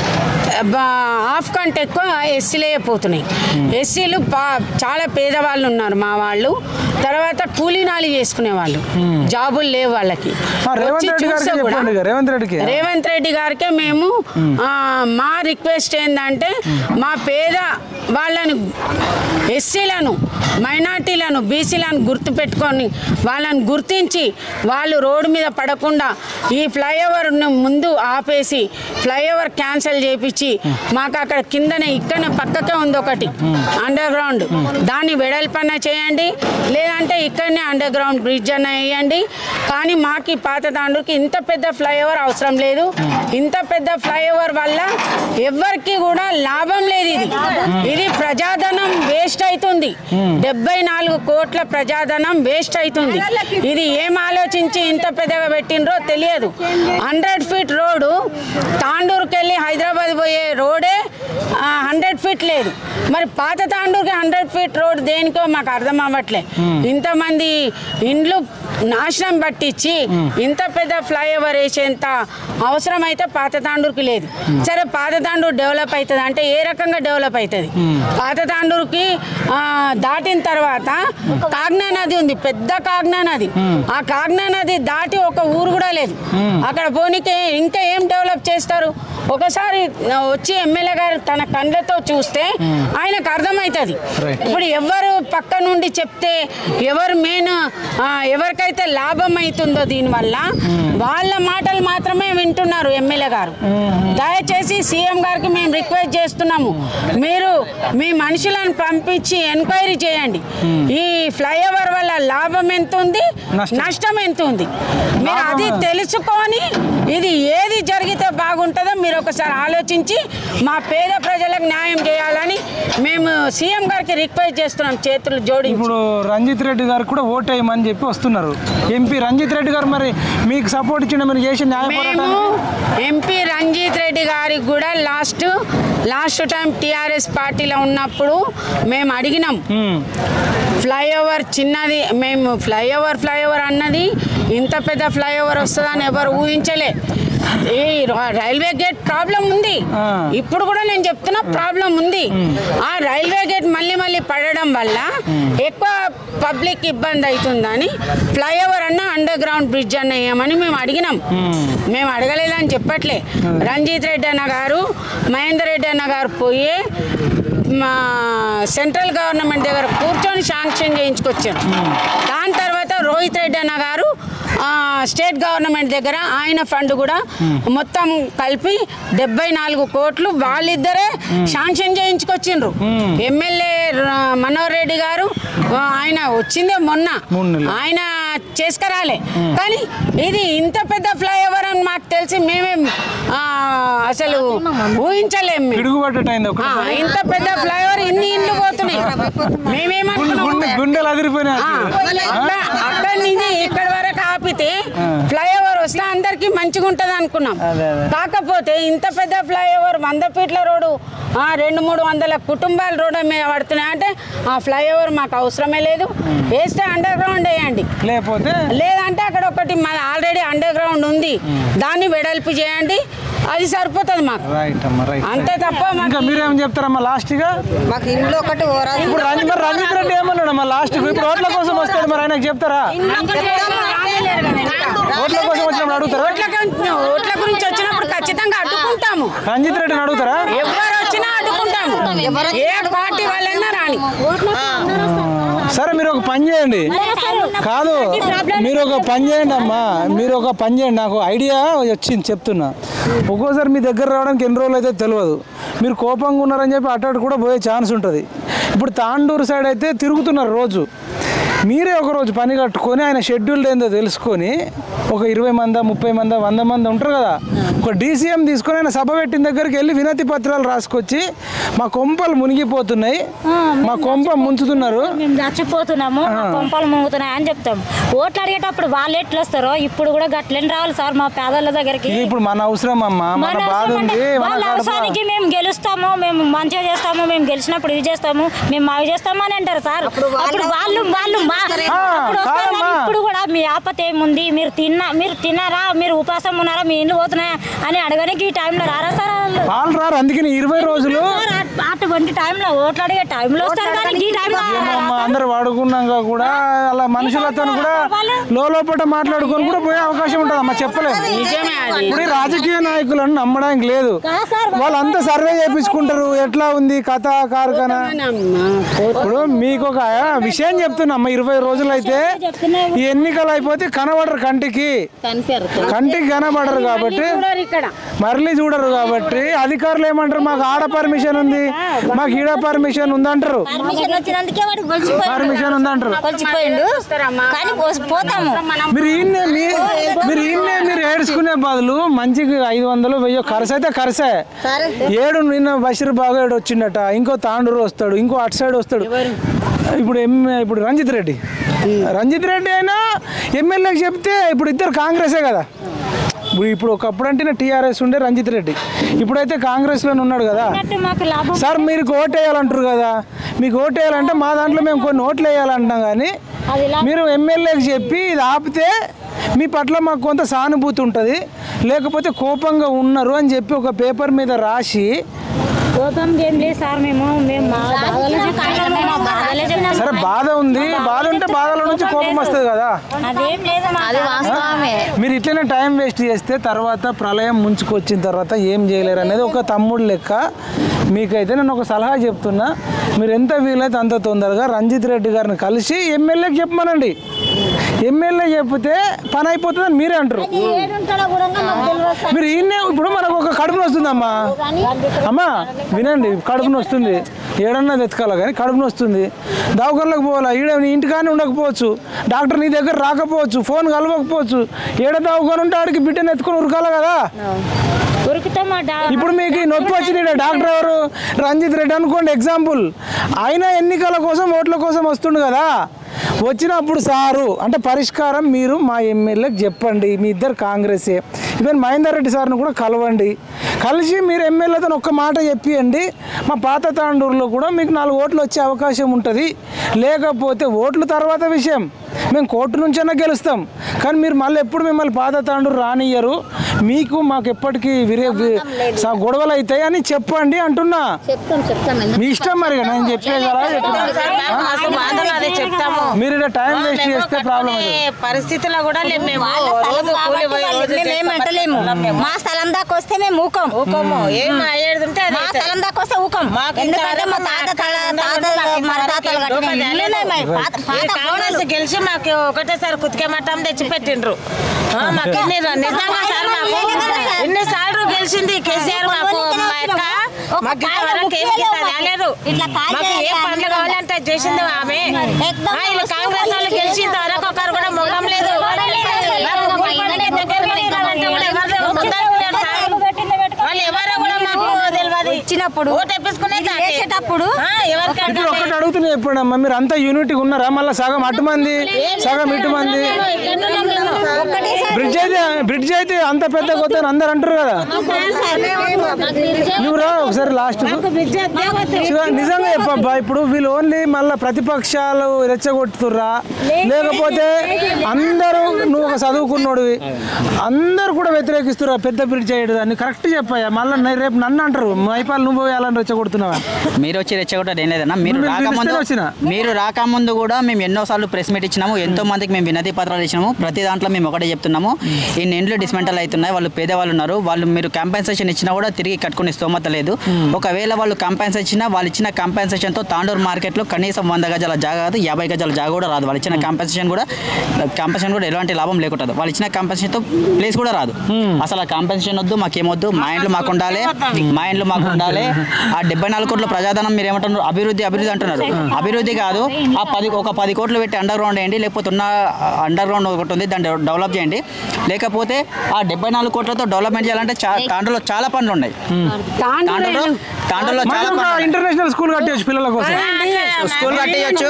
బా- హాఫ్ కంటే ఎక్కువ ఎస్సీలే అయిపోతున్నాయి ఎస్సీలు పా చాలా పేదవాళ్ళు ఉన్నారు మా వాళ్ళు తర్వాత కూలీనాలి చేసుకునే వాళ్ళు జాబులు లేవు వాళ్ళకి ఆ, రేవంత్ వచ్చి రెడ్డి గారికి చూస్తే కూడా- చెప్పండి ఇక, రేవంత్ రెడ్డికి రేవంత్ రెడ్డి గారికే మేము ఆ, మా రిక్వెస్ట్ ఏంటంటే మా పేద వాళ్ళని ఎస్సీలను మైనార్టీలను బీసీలను గుర్తుపెట్టుకొని వాళ్ళని గుర్తించి వాళ్ళు రోడ్డు మీద పడకుండా ఈ ఫ్లైఓవర్ను ముందు ఆపేసి ఫ్లైఓవర్ క్యాన్సిల్ చేపించి మాకు అక్కడ కిందనే ఇక్కడనే పక్కకే ఉంది ఒకటి అండర్ గ్రౌండ్ దాన్ని వెడల్పన్న చేయండి లేదంటే ఇక్కడనే అండర్ గ్రౌండ్ బ్రిడ్జ్ అన్న వేయండి కానీ మాకు ఈ పాత తాండూరుకి ఇంత పెద్ద ఫ్లైఓవర్ అవసరం లేదు ఇంత పెద్ద ఫ్లైఓవర్ వల్ల ఎవ్వరికి కూడా లాభం లేదు ఇది ఇది ప్రజాధనం వేస్ట్ అవుతుంది డెబ్బై నాలుగు కోట్ల ప్రజాధనం వేస్ట్ అవుతుంది ఇది ఏం ఆలోచించి ఇంత పెద్దగా పెట్టినరో తెలియదు హండ్రెడ్ ఫీట్ రోడ్డు తాండూరుకి వెళ్ళి హైదరాబాద్ పోయే రోడే హండ్రెడ్ ఫీట్ ఫీట్ లేదు మరి పాత తాండూరుకి హండ్రెడ్ ఫీట్ రోడ్ దేనికో మాకు అర్థం అవ్వట్లే ఇంతమంది ఇండ్లు నాశనం పట్టించి ఇంత పెద్ద ఫ్లైఓవర్ వేసేంత అవసరం అయితే పాత తాండూరుకి లేదు సరే పాత తాండూరు డెవలప్ అవుతుంది అంటే ఏ రకంగా డెవలప్ అవుతుంది పాత తాండూరుకి ఆ, దాటిన తర్వాత కాగ్నా నది ఉంది పెద్ద కాగ్నా నది ఆ కాగ్నా నది దాటి ఒక ఊరు కూడా లేదు అక్కడ పోనీకి ఇంకా ఏం డెవలప్ చేస్తారు ఒకసారి వచ్చి ఎమ్మెల్యే గారు తన కళ్ళతో చూస్తే ఆయనకు అర్థమవుతుంది ఇప్పుడు ఎవరు పక్క నుండి చెప్తే ఎవరు మెయిన్ ఎవరికైతే లాభం అవుతుందో దీనివల్ల వాళ్ళ మాటలు మాత్రమే వింటున్నారు ఎమ్మెల్యే గారు దయచేసి సీఎం గారికి మేము రిక్వెస్ట్ చేస్తున్నాము మీరు మీ మనుషులను పంపించి ఎంక్వైరీ చేయండి ఈ ఫ్లైఓవర్ వల్ల లాభం ఎంత ఉంది నష్టం ఎంత ఉంది మీరు అది తెలుసుకొని ఇది ఏది జరిగితే బాగుంటుందో మీరు ఒకసారి ఆలోచించి మా పేద ప్రజలకు న్యాయం చేయాలని మేము సీఎం గారికి రిక్వెస్ట్ చేస్తున్నాం చేతులు జోడించి ఇప్పుడు రంజిత్ రెడ్డి గారు కూడా ఓట్ వేయమని చెప్పి వస్తున్నారు ఎంపీ రంజిత్ రెడ్డి గారు మరి మీకు సపోర్ట్ ఇచ్చిన మీరు చేసిన న్యాయ మేము పోరాటానికి ఎంపీ రంజిత్ రెడ్డి గారికి కూడా లాస్ట్ లాస్ట్ టైం టీఆర్ఎస్ పార్టీలో ఉన్నప్పుడు మేము అడిగినాం ఫ్లైఓవర్ చిన్నది మేము ఫ్లైఓవర్ ఫ్లైఓవర్ అన్నది ఇంత పెద్ద ఫ్లైఓవర్ వస్తుందని ఎవరు ఊహించలే ఈ ర- రైల్వే గేట్ ప్రాబ్లం ఉంది ఇప్పుడు కూడా నేను చెప్తున్నా ప్రాబ్లం ఉంది ఆ రైల్వే గేట్ మళ్ళీ మళ్ళీ పడడం వల్ల ఎక్కువ పబ్లిక్ ఇబ్బంది అవుతుందని ఫ్లైఓవర్ అన్న అండర్ గ్రౌండ్ బ్రిడ్జ్ అన్న వేయమని మేము అడిగినాం మేము అడగలేదని చెప్పట్లే రంజిత్ రెడ్డి అన్న గారు మహేందర్ రెడ్డి అన్న గారు పోయి మా సెంట్రల్ గవర్నమెంట్ దగ్గర కూర్చొని శాంక్షన్ చేయించుకొచ్చారు దాని తర్వాత రోహిత్ రెడ్డి అన్న గారు ఆ, స్టేట్ గవర్నమెంట్ దగ్గర ఆయన ఫండ్ కూడా మొత్తం కలిపి డెబ్బై నాలుగు కోట్లు వాళ్ళిద్దరే శాంక్షన్ చేయించుకొచ్చిండ్రు ఎమ్మెల్యే ర- మనోహర్ రెడ్డి గారు ఆ, ఆయన వచ్చిందే మొన్న ఆయన చేసుకురాలే కానీ ఇది ఇంత పెద్ద ఫ్లైఓవర్ అని మాకు తెలిసి మేమేం ఆ, అసలు ఊహించలేము మేము. పిడుగుపడ్డట్టు అయింది ఆ, ఒకటి ఇంత పెద్ద ఫ్లైఓవర్ ఇన్ని ఇండ్లు పోతున్నాయి మేమేమనుకున్నాం గుండె గుండెలు అదిరిపోయినాయి ఆ, అక్కడ అక్కడి నుంచి ఇక్కడ వరకు ఆపితే ఫ్లైఓవర్ వస్తే అందరికి మంచిగా ఉంటది అనుకున్నాం కాకపోతే ఇంత పెద్ద ఫ్లైఓవర్ వంద ఫీట్ల రోడ్డు ఆ, రెండు మూడు వందల కుటుంబాల రోడ్డు మీద పడుతున్నాయి అంటే ఆ ఫ్లైఓవర్ మాకు అవసరమే లేదు వేస్తే అండర్ గ్రౌండ్ వేయండి లేకపోతే లేదంటే అక్కడ ఒకటి మన ఆల్రెడీ అండర్ గ్రౌండ్ ఉంది దాన్ని వెడల్పు చేయండి అది సరిపోతుంది మాకు రైట్ అమ్మా రైట్ అంతే తప్ప మాకు ఇంకా మీరేం చెప్తారమ్మా లాస్ట్ గా మాకు ఇంట్లో ఒకటి ఓరా ఇప్పుడు రంజి మరి రంజిత్ రెడ్డి ఏమన్నాడు అమ్మా లాస్ట్ ఇప్పుడు ఓట్ల కోసం వస్తాడు మరి ఆయనకు చెప్తారా ఓట్ల కోసం వచ్చినప్పుడు అడుగుతారా ఓట్ల గురించి- ఓట్ల గురించి వచ్చినప్పుడు ఖచ్చితంగా అడ్డుకుంటాము రంజిత్ రెడ్డిని అడుగుతారా ఎవరు వచ్చినా అడ్డుకుంటాము ఏ పార్టీ వాళ్ళైనా రాని సరే మీరు ఒక పని చేయండి కాదు మీరు ఒక పని చేయండి అమ్మా మీరు ఒక పని చేయండి నాకు ఐడియా వచ్చింది చెప్తున్నా ఒక్కోసారి మీ దగ్గర రావడానికి ఎన్ని రోజులు అయితే తెలియదు మీరు కోపంగా ఉన్నారని చెప్పి అటు అటు కూడా పోయే ఛాన్స్ ఉంటుంది ఇప్పుడు తాండూరు సైడ్ అయితే తిరుగుతున్నారు రోజు మీరే ఒక రోజు పని కట్టుకొని ఆయన షెడ్యూల్ ఏందో తెలుసుకొని ఒక ఇరవై మంది ముప్పై మంది వంద మంది ఉంటారు కదా ఒక డీసీఎం తీసుకొని ఆయన సభ పెట్టిన దగ్గరికి వెళ్ళి వినతి పత్రాలు రాసుకొచ్చి మా కొంపలు మునిగిపోతున్నాయి మా కొంప ముంచుతున్నారు మేము చచ్చిపోతున్నాము మా కొంపలు మునుగుతున్నాయి అని చెప్తాం ఓట్లు అడిగేటప్పుడు వాళ్ళు ఎట్లా వస్తారో ఇప్పుడు కూడా గట్లని రావాలి సార్ మా పేదల దగ్గరికి ఇది ఇప్పుడు మన అవసరం అమ్మా మన మన బాధ అవసరం ఉంది అంటే మన వాళ్ళ కడప అవసరానికి మేము గెలుస్తాము మేము మంచిగా చేస్తాము మేము గెలిచినప్పుడు ఇది చేస్తాము మేము అవి చేస్తాము అని అంటారు సార్ అప్పుడు వాళ్ళు వాళ్ళు మా- ఆ, అప్పుడు వస్తారు కానీ కాదమ్మా. ఇప్పుడు కూడా మీ ఆపత ఏముంది మీరు తిన్నా మీరు తిన్నారా మీరు ఉపాసం ఉన్నారా మీ ఇండ్లు పోతున్నాయా అని అడగడానికి ఈ టైంలో రారా సార్ వాళ్ళు? వాళ్ళు రారు అందుకని ఇరవై రోజులు సార్, అట్- అటువంటి టైంలో ఓట్లు అడిగే టైంలో వస్తారు కానీ ఈ టైంలో ఏమమ్మా అందరు వాడుకున్నాక కూడా అలా మనుషులతో కూడా లోపల మాట్లాడుకొని కూడా పోయే అవకాశం ఉంటుంది అమ్మా చెప్పలేదు నిజమే అది ఇప్పుడు ఈ రాజకీయ నాయకులను నమ్మడానికి లేదు వాళ్ళంతా సర్వే చేయించుకుంటారు ఎట్లా ఉంది కథ కార్ఖానా ఇప్పుడు మీకు ఒక విషయం చెప్తున్నా అమ్మ ఇరవై రోజులు అయితే ఈ ఎన్నికలు అయిపోతే కనబడరు కంటికి కంటికి కనబడరు కాబట్టి చూడరు ఇక్కడ మరలి చూడరు కాబట్టి అధికారులు ఏమంటారు మాకు ఆడ పర్మిషన్ ఉంది మాకు ఈడ పర్మిషన్ ఉందంటారు పర్మిషన్ వచ్చినందుకే వాడు గొలిచిపోయిండు పర్మిషన్ ఉందంటారు గొలిచిపోయిండు కానీ పో- పోతాము మీరు ఈయన్నే మీ మీరు ఈయన్నే మీరు ఏడ్చుకునే బదులు మంచిగా ఐదు వందలు వెయ్యి ఖర్చు అయితే ఖర్చే ఏడు నిన్న బషీర్ బాగా ఏడు వచ్చిండట ఇంకో తాండూరు వస్తాడు ఇంకో అటు సైడ్ వస్తాడు ఇప్పుడు ఎం ఇప్పుడు రంజిత్ రెడ్డి రంజిత్ రెడ్డి అయినా ఎమ్మెల్యేకి చెప్తే ఇప్పుడు ఇద్దరు కాంగ్రెసే కదా ఇప్పుడు ఇప్పుడు ఒకప్పుడు అంటే టీఆర్ఎస్ ఉండే రంజిత్ రెడ్డి ఇప్పుడైతే కాంగ్రెస్లోనే ఉన్నాడు కదా అన్నట్టు మాకు లాభం సార్ మీరు ఓటు వేయాలంటారు కదా మీకు ఓటు వేయాలంటే మా దాంట్లో మేము కొన్ని ఓట్లు వేయాలంటాం కానీ అది ఇలా మీరు ఎమ్మెల్యేకి చెప్పి ఇది ఆపితే మీ పట్ల మాకు కొంత సానుభూతి ఉంటుంది లేకపోతే కోపంగా ఉన్నారు అని చెప్పి ఒక పేపర్ మీద రాసి కోపం ఏం లేదు సార్ మేము మేము మా బాధలు చెప్తున్నాము, మా బాధలే చెప్తున్నాము. సరే బాధ ఉంది బాధ ఉంటే బాధల నుంచి కోపం వస్తుంది కదా అదేం లేదు మా అది వాస్తవమే మీరు ఇట్లనే టైం వేస్ట్ చేస్తే తర్వాత ప్రళయం ముంచుకొచ్చిన తర్వాత ఏం చేయలేరు అనేది ఒక తమ్ముడు లెక్క మీకైతే నేను ఒక సలహా చెప్తున్నా మీరు ఎంత వీలైతే అంత తొందరగా రంజిత్ రెడ్డి గారిని కలిసి ఎమ్మెల్యేకి చెప్పమనండి ఎమ్మెల్యే చెప్తే పని అయిపోతుందని మీరే అంటారు ఏడుంటాడో కూడా మాకు తెలియదు సార్. మీరు ఈయనే ఇప్పుడు మనకు ఒక కడుపున వస్తుందమ్మా అమ్మా వినండి కడుపున వస్తుంది ఏడన్నా వెతకాల కానీ కడుపున వస్తుంది దవాఖానలోకి పోవాలా ఈడ నీ ఇంటికానే ఉండకపోవచ్చు డాక్టర్ నీ దగ్గర రాకపోవచ్చు ఫోన్ కలవకపోవచ్చు ఏడ దవాఖాన ఉంటే ఆడికి బిడ్డను ఎత్తుకొని ఉరకాల కదా ఉరికితే మా డా ఇప్పుడు మీకు ఈ నొప్పి వచ్చింది ఈడ డాక్టర్ ఎవరు రంజిత్ రెడ్డి అనుకోండి ఎగ్జాంపుల్ ఆయన ఎన్నికల కోసం ఓట్ల కోసం వస్తుండు కదా వచ్చినప్పుడు సారు అంటే పరిష్కారం మీరు మా ఎమ్మెల్యేకి చెప్పండి మీ ఇద్దరు కాంగ్రెసే ఈవెన్ మహేందర్ రెడ్డి సార్ని కూడా కలవండి కలిసి మీరు ఎమ్మెల్యేతో ఒక్క మాట చెప్పియండి మా పాత తాండూరులో కూడా మీకు నాలుగు ఓట్లు వచ్చే అవకాశం ఉంటుంది లేకపోతే ఓట్లు తర్వాత విషయం మేము కోర్టు నుంచైనా గెలుస్తాం కానీ మీరు మళ్ళీ ఎప్పుడు మిమ్మల్ని పాత తాండూరు రానియ్యరు మీకు మాకు ఎప్పటికీ విరే వి- స- గొడవలు అవుతాయి అని చెప్పండి అంటున్నా చెప్తాం చెప్తాం మీ ఇష్టం మరి ఇక నేను చెప్పేది కదా అసలు బాధలు అదే చెప్తాము మీరు ఇలా టైం వేస్ట్ చేస్తే ప్రాబ్లం కట్టుకునే పరిస్థితిలో కూడా లేము మేము వాళ్ళ రోజు స్థలం కూలి కాబట్టి పోయి వాళ్ళు రోజు మేము ఏమంటలేము మా స్థలం దాకా వస్తే మేము ఊకం ఊకోము ఏం అయ్యేది ఉంటే అది మా అవుతుంది. స్థలం దాకా వస్తే ఊకం మాకు ఇంత ఎందుకంటే మా వరకు తాత మా తల అక్క తాత ఉండాలి, మన మాకు తాతలు ఇంత కట్టిన వరకు ఇల్లులే మరి. పాత ఈ పాత కాంగ్రెస్ గోడలు. గెలిచి మాకు ఒకటేసారి కుతికే మట్టం తెచ్చి పెట్టిండ్రు ఆ, మాకు ఇన్ని నిజంగా సార్ మాకు ఇన్ని సార్లు గెలిచింది కేసీఆర్ మాకు మా యొక్క మాకు ఇంతవరకు ఏం గిట్ట రాలేదు ఇట్లా కాల్ మాకు ఏ చేయాలి పనులు కావాలంటే చేసింది ఆమె ఎక్దమ్ ఆ, వీళ్ళు కాంగ్రెస్ వాళ్ళు గెలిచిన వరకు ఒకరు కూడా ముఖం లేదు మాకు ఊరు పనికి దగ్గరికి వెళ్ళాలంటే కూడా ఎవరు ముందరకు లేరు సార్. వాళ్ళు ఎవరో కూడా మాకు తెలియదు ఇచ్చినప్పుడు ఓటు తెప్పించుకునే ఇది వేసేటప్పుడు ఎవరికి ఇప్పుడు ఒక్కటి అడుగుతున్నా చెప్పండి అమ్మా మీరు అంతా యూనిటీ ఉన్నారా మళ్ళీ సగం అటు మంది సగం ఇటు మంది బ్రిడ్జ్ అయితే బ్రిడ్జ్ అయితే అంత పెద్ద కొత్త అని అందరు అంటారు కదా నువ్వు రా ఒకసారి లాస్ట్ నిజంగా చెప్పబ్బా ఇప్పుడు వీళ్ళు ఓన్లీ మళ్ళీ ప్రతిపక్షాలు రెచ్చగొట్టుతుర్రా లేకపోతే అందరూ నువ్వు ఒక చదువుకున్నోడివి అందరు కూడా వ్యతిరేకిస్తురా పెద్ద బ్రిడ్జ్ చేయడం అని కరెక్ట్ చెప్పాయా మళ్ళీ రేపు నన్ను అంటారు మైపాలు నువ్వు వేయాలని రెచ్చగొడుతున్నావా మీరు వచ్చి రెచ్చగొట్టడం ఏం లేదన్నా మీరు మీరు రాకముందు పిలిస్తేనే వచ్చినా. మీరు రాకముందు కూడా మేము ఎన్నోసార్లు ప్రెస్ మీట్ ఇచ్చినాము ఎంతో మందికి మేము వినతి పత్రాలు ఇచ్చినాము ప్రతి దాంట్లో మేము ఒకటే చెప్తున్నాము ఈ ఇండ్లు డిస్మెంటల్ అవుతున్నాయి వాళ్ళు పేదవాళ్ళు ఉన్నారు వాళ్ళు మీరు కంపెన్సేషన్ ఇచ్చినా కూడా తిరిగి కట్టుకునే స్తోమత లేదు ఒకవేళ వాళ్ళు కంపెన్సేషన్ ఇచ్చినా వాళ్ళు ఇచ్చిన కంపెన్సేషన్తో తాండూరు మార్కెట్లో కనీసం వంద గజాల జాగా కాదు యాభై గజాల జాగా కూడా రాదు వాళ్ళు ఇచ్చిన కంపెన్సేషన్ కూడా కంపెన్సేషన్ కూడా ఎలాంటి లాభం లేకుంటుంది వాళ్ళు ఇచ్చిన కంపెన్సేషన్తో ప్లేస్ కూడా రాదు అసలు ఆ కంపెన్సేషన్ వద్దు మాకేమొద్దు మా ఇంట్లో మాకు ఉండాలి మా ఇంట్లో మాకు ఉండాలి ఆ డెబ్బై నాలుగు కోట్ల ప్రజాధనం మీరు ఏమంటున్నారు అభివృద్ధి అభివృద్ధి అంటున్నారు అభివృద్ధి కాదు ఆ పది ఒక పది కోట్లు పెట్టి అండర్ గ్రౌండ్ వేయండి లేకపోతే ఉన్న అండర్ గ్రౌండ్ ఒకటి ఉంది దాన్ని డెవలప్ చేయండి లేకపోతే ఆ డెబ్బై నాలుగు కోట్లతో డెవలప్మెంట్ చేయాలంటే చా తాండలో చాలా పనులు ఉన్నాయి తాండలో తాండలో చాలా మనం ఒక పనులు ఉన్నాయి. ఇంటర్నేషనల్ స్కూల్ కట్టేయచ్చు పిల్లల కోసం స్కూల్ కట్టేయచ్చు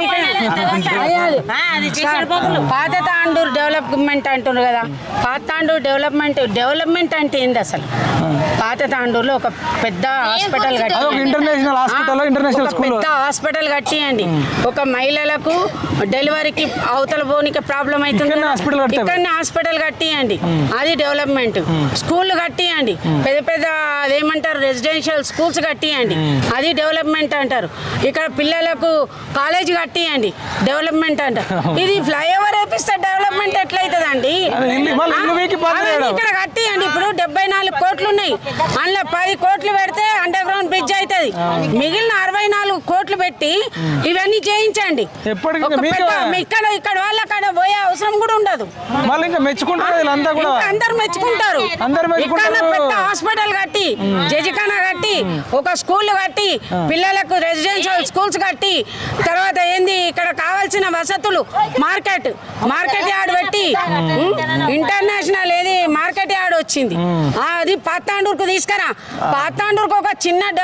పాత తాండూరు డెవలప్మెంట్ అంటున్నారు కదా పాత తాండూరు డెవలప్మెంట్ డెవలప్మెంట్ అంటే ఏంది అసలు పాత తాండూరులో ఒక పెద్ద హాస్పిటల్ కట్టి అది ఒక ఇంటర్నేషనల్ హాస్పిటల్ ఇంటర్నేషనల్ ఒక స్కూల్ పెద్ద హాస్పిటల్ కట్టియండి ఒక మహిళలకు డెలివరీకి అవతల పోనీకి ప్రాబ్లం అవుతుంది ఇక్కడనే హాస్పిటల్ కట్టారు. ఇక్కడనే హాస్పిటల్ కట్టియండి అది డెవలప్మెంట్ స్కూల్ కట్టియండి పెద్ద పెద్ద అదేమంటారు రెసిడెన్షియల్ స్కూల్స్ కట్టియండి అది డెవలప్మెంట్ అంటారు ఇక్కడ పిల్లలకు కాలేజ్ కట్టియండి డెవలప్మెంట్ అంటారు ఇది ఫ్లైఓవర్ వేపిస్తే డెవలప్మెంట్ ఎట్లయితుందండి అది ఇల్లు- మళ్ళీ ఇల్లు వీకి పని అదే చేయడం. ఇక్కడ కట్టియండి ఇప్పుడు డెబ్బై నాలుగు కోట్లు ఉన్నాయి అందులో పది కోట్లు పెడితే అండర్ గ్రౌండ్ బ్రిడ్జ్ అవుతుంది మిగిలిన అరవై నాలుగు కోట్లు పెట్టి ఇవన్నీ చేయించండి ఎప్పటికీ ఒక మీకు- పెద్ద- మీ ఇక్కడ ఇక్కడ వాళ్ళ అక్కడ పోయే అవసరం కూడా ఉండదు మళ్ళీ ఇంకా మెచ్చుకుంటారు వీళ్ళంతా కూడా ఇంకా అందరు మెచ్చుకుంటారు అందరు మెచ్చుకుంటారు. ఇక్కడ పెద్ద హాస్పిటల్ కట్టి జజిఖానా కట్టి ఒక స్కూల్ కట్టి పిల్లలకు రెసిడెన్షియల్ స్కూల్స్ కట్టి తర్వాత ఏంది ఇక్కడ కావాల్సిన వసతులు మార్కెట్ మార్కెట్ యార్డ్ పెట్టి ఇంటర్నేషనల్ ఏది మార్కెట్ యార్డ్ వచ్చింది ఆ, అది పాతాండూరుకు తీసుకురా పాతాండూరుకు ఒక చిన్న డెవలప్మెంట్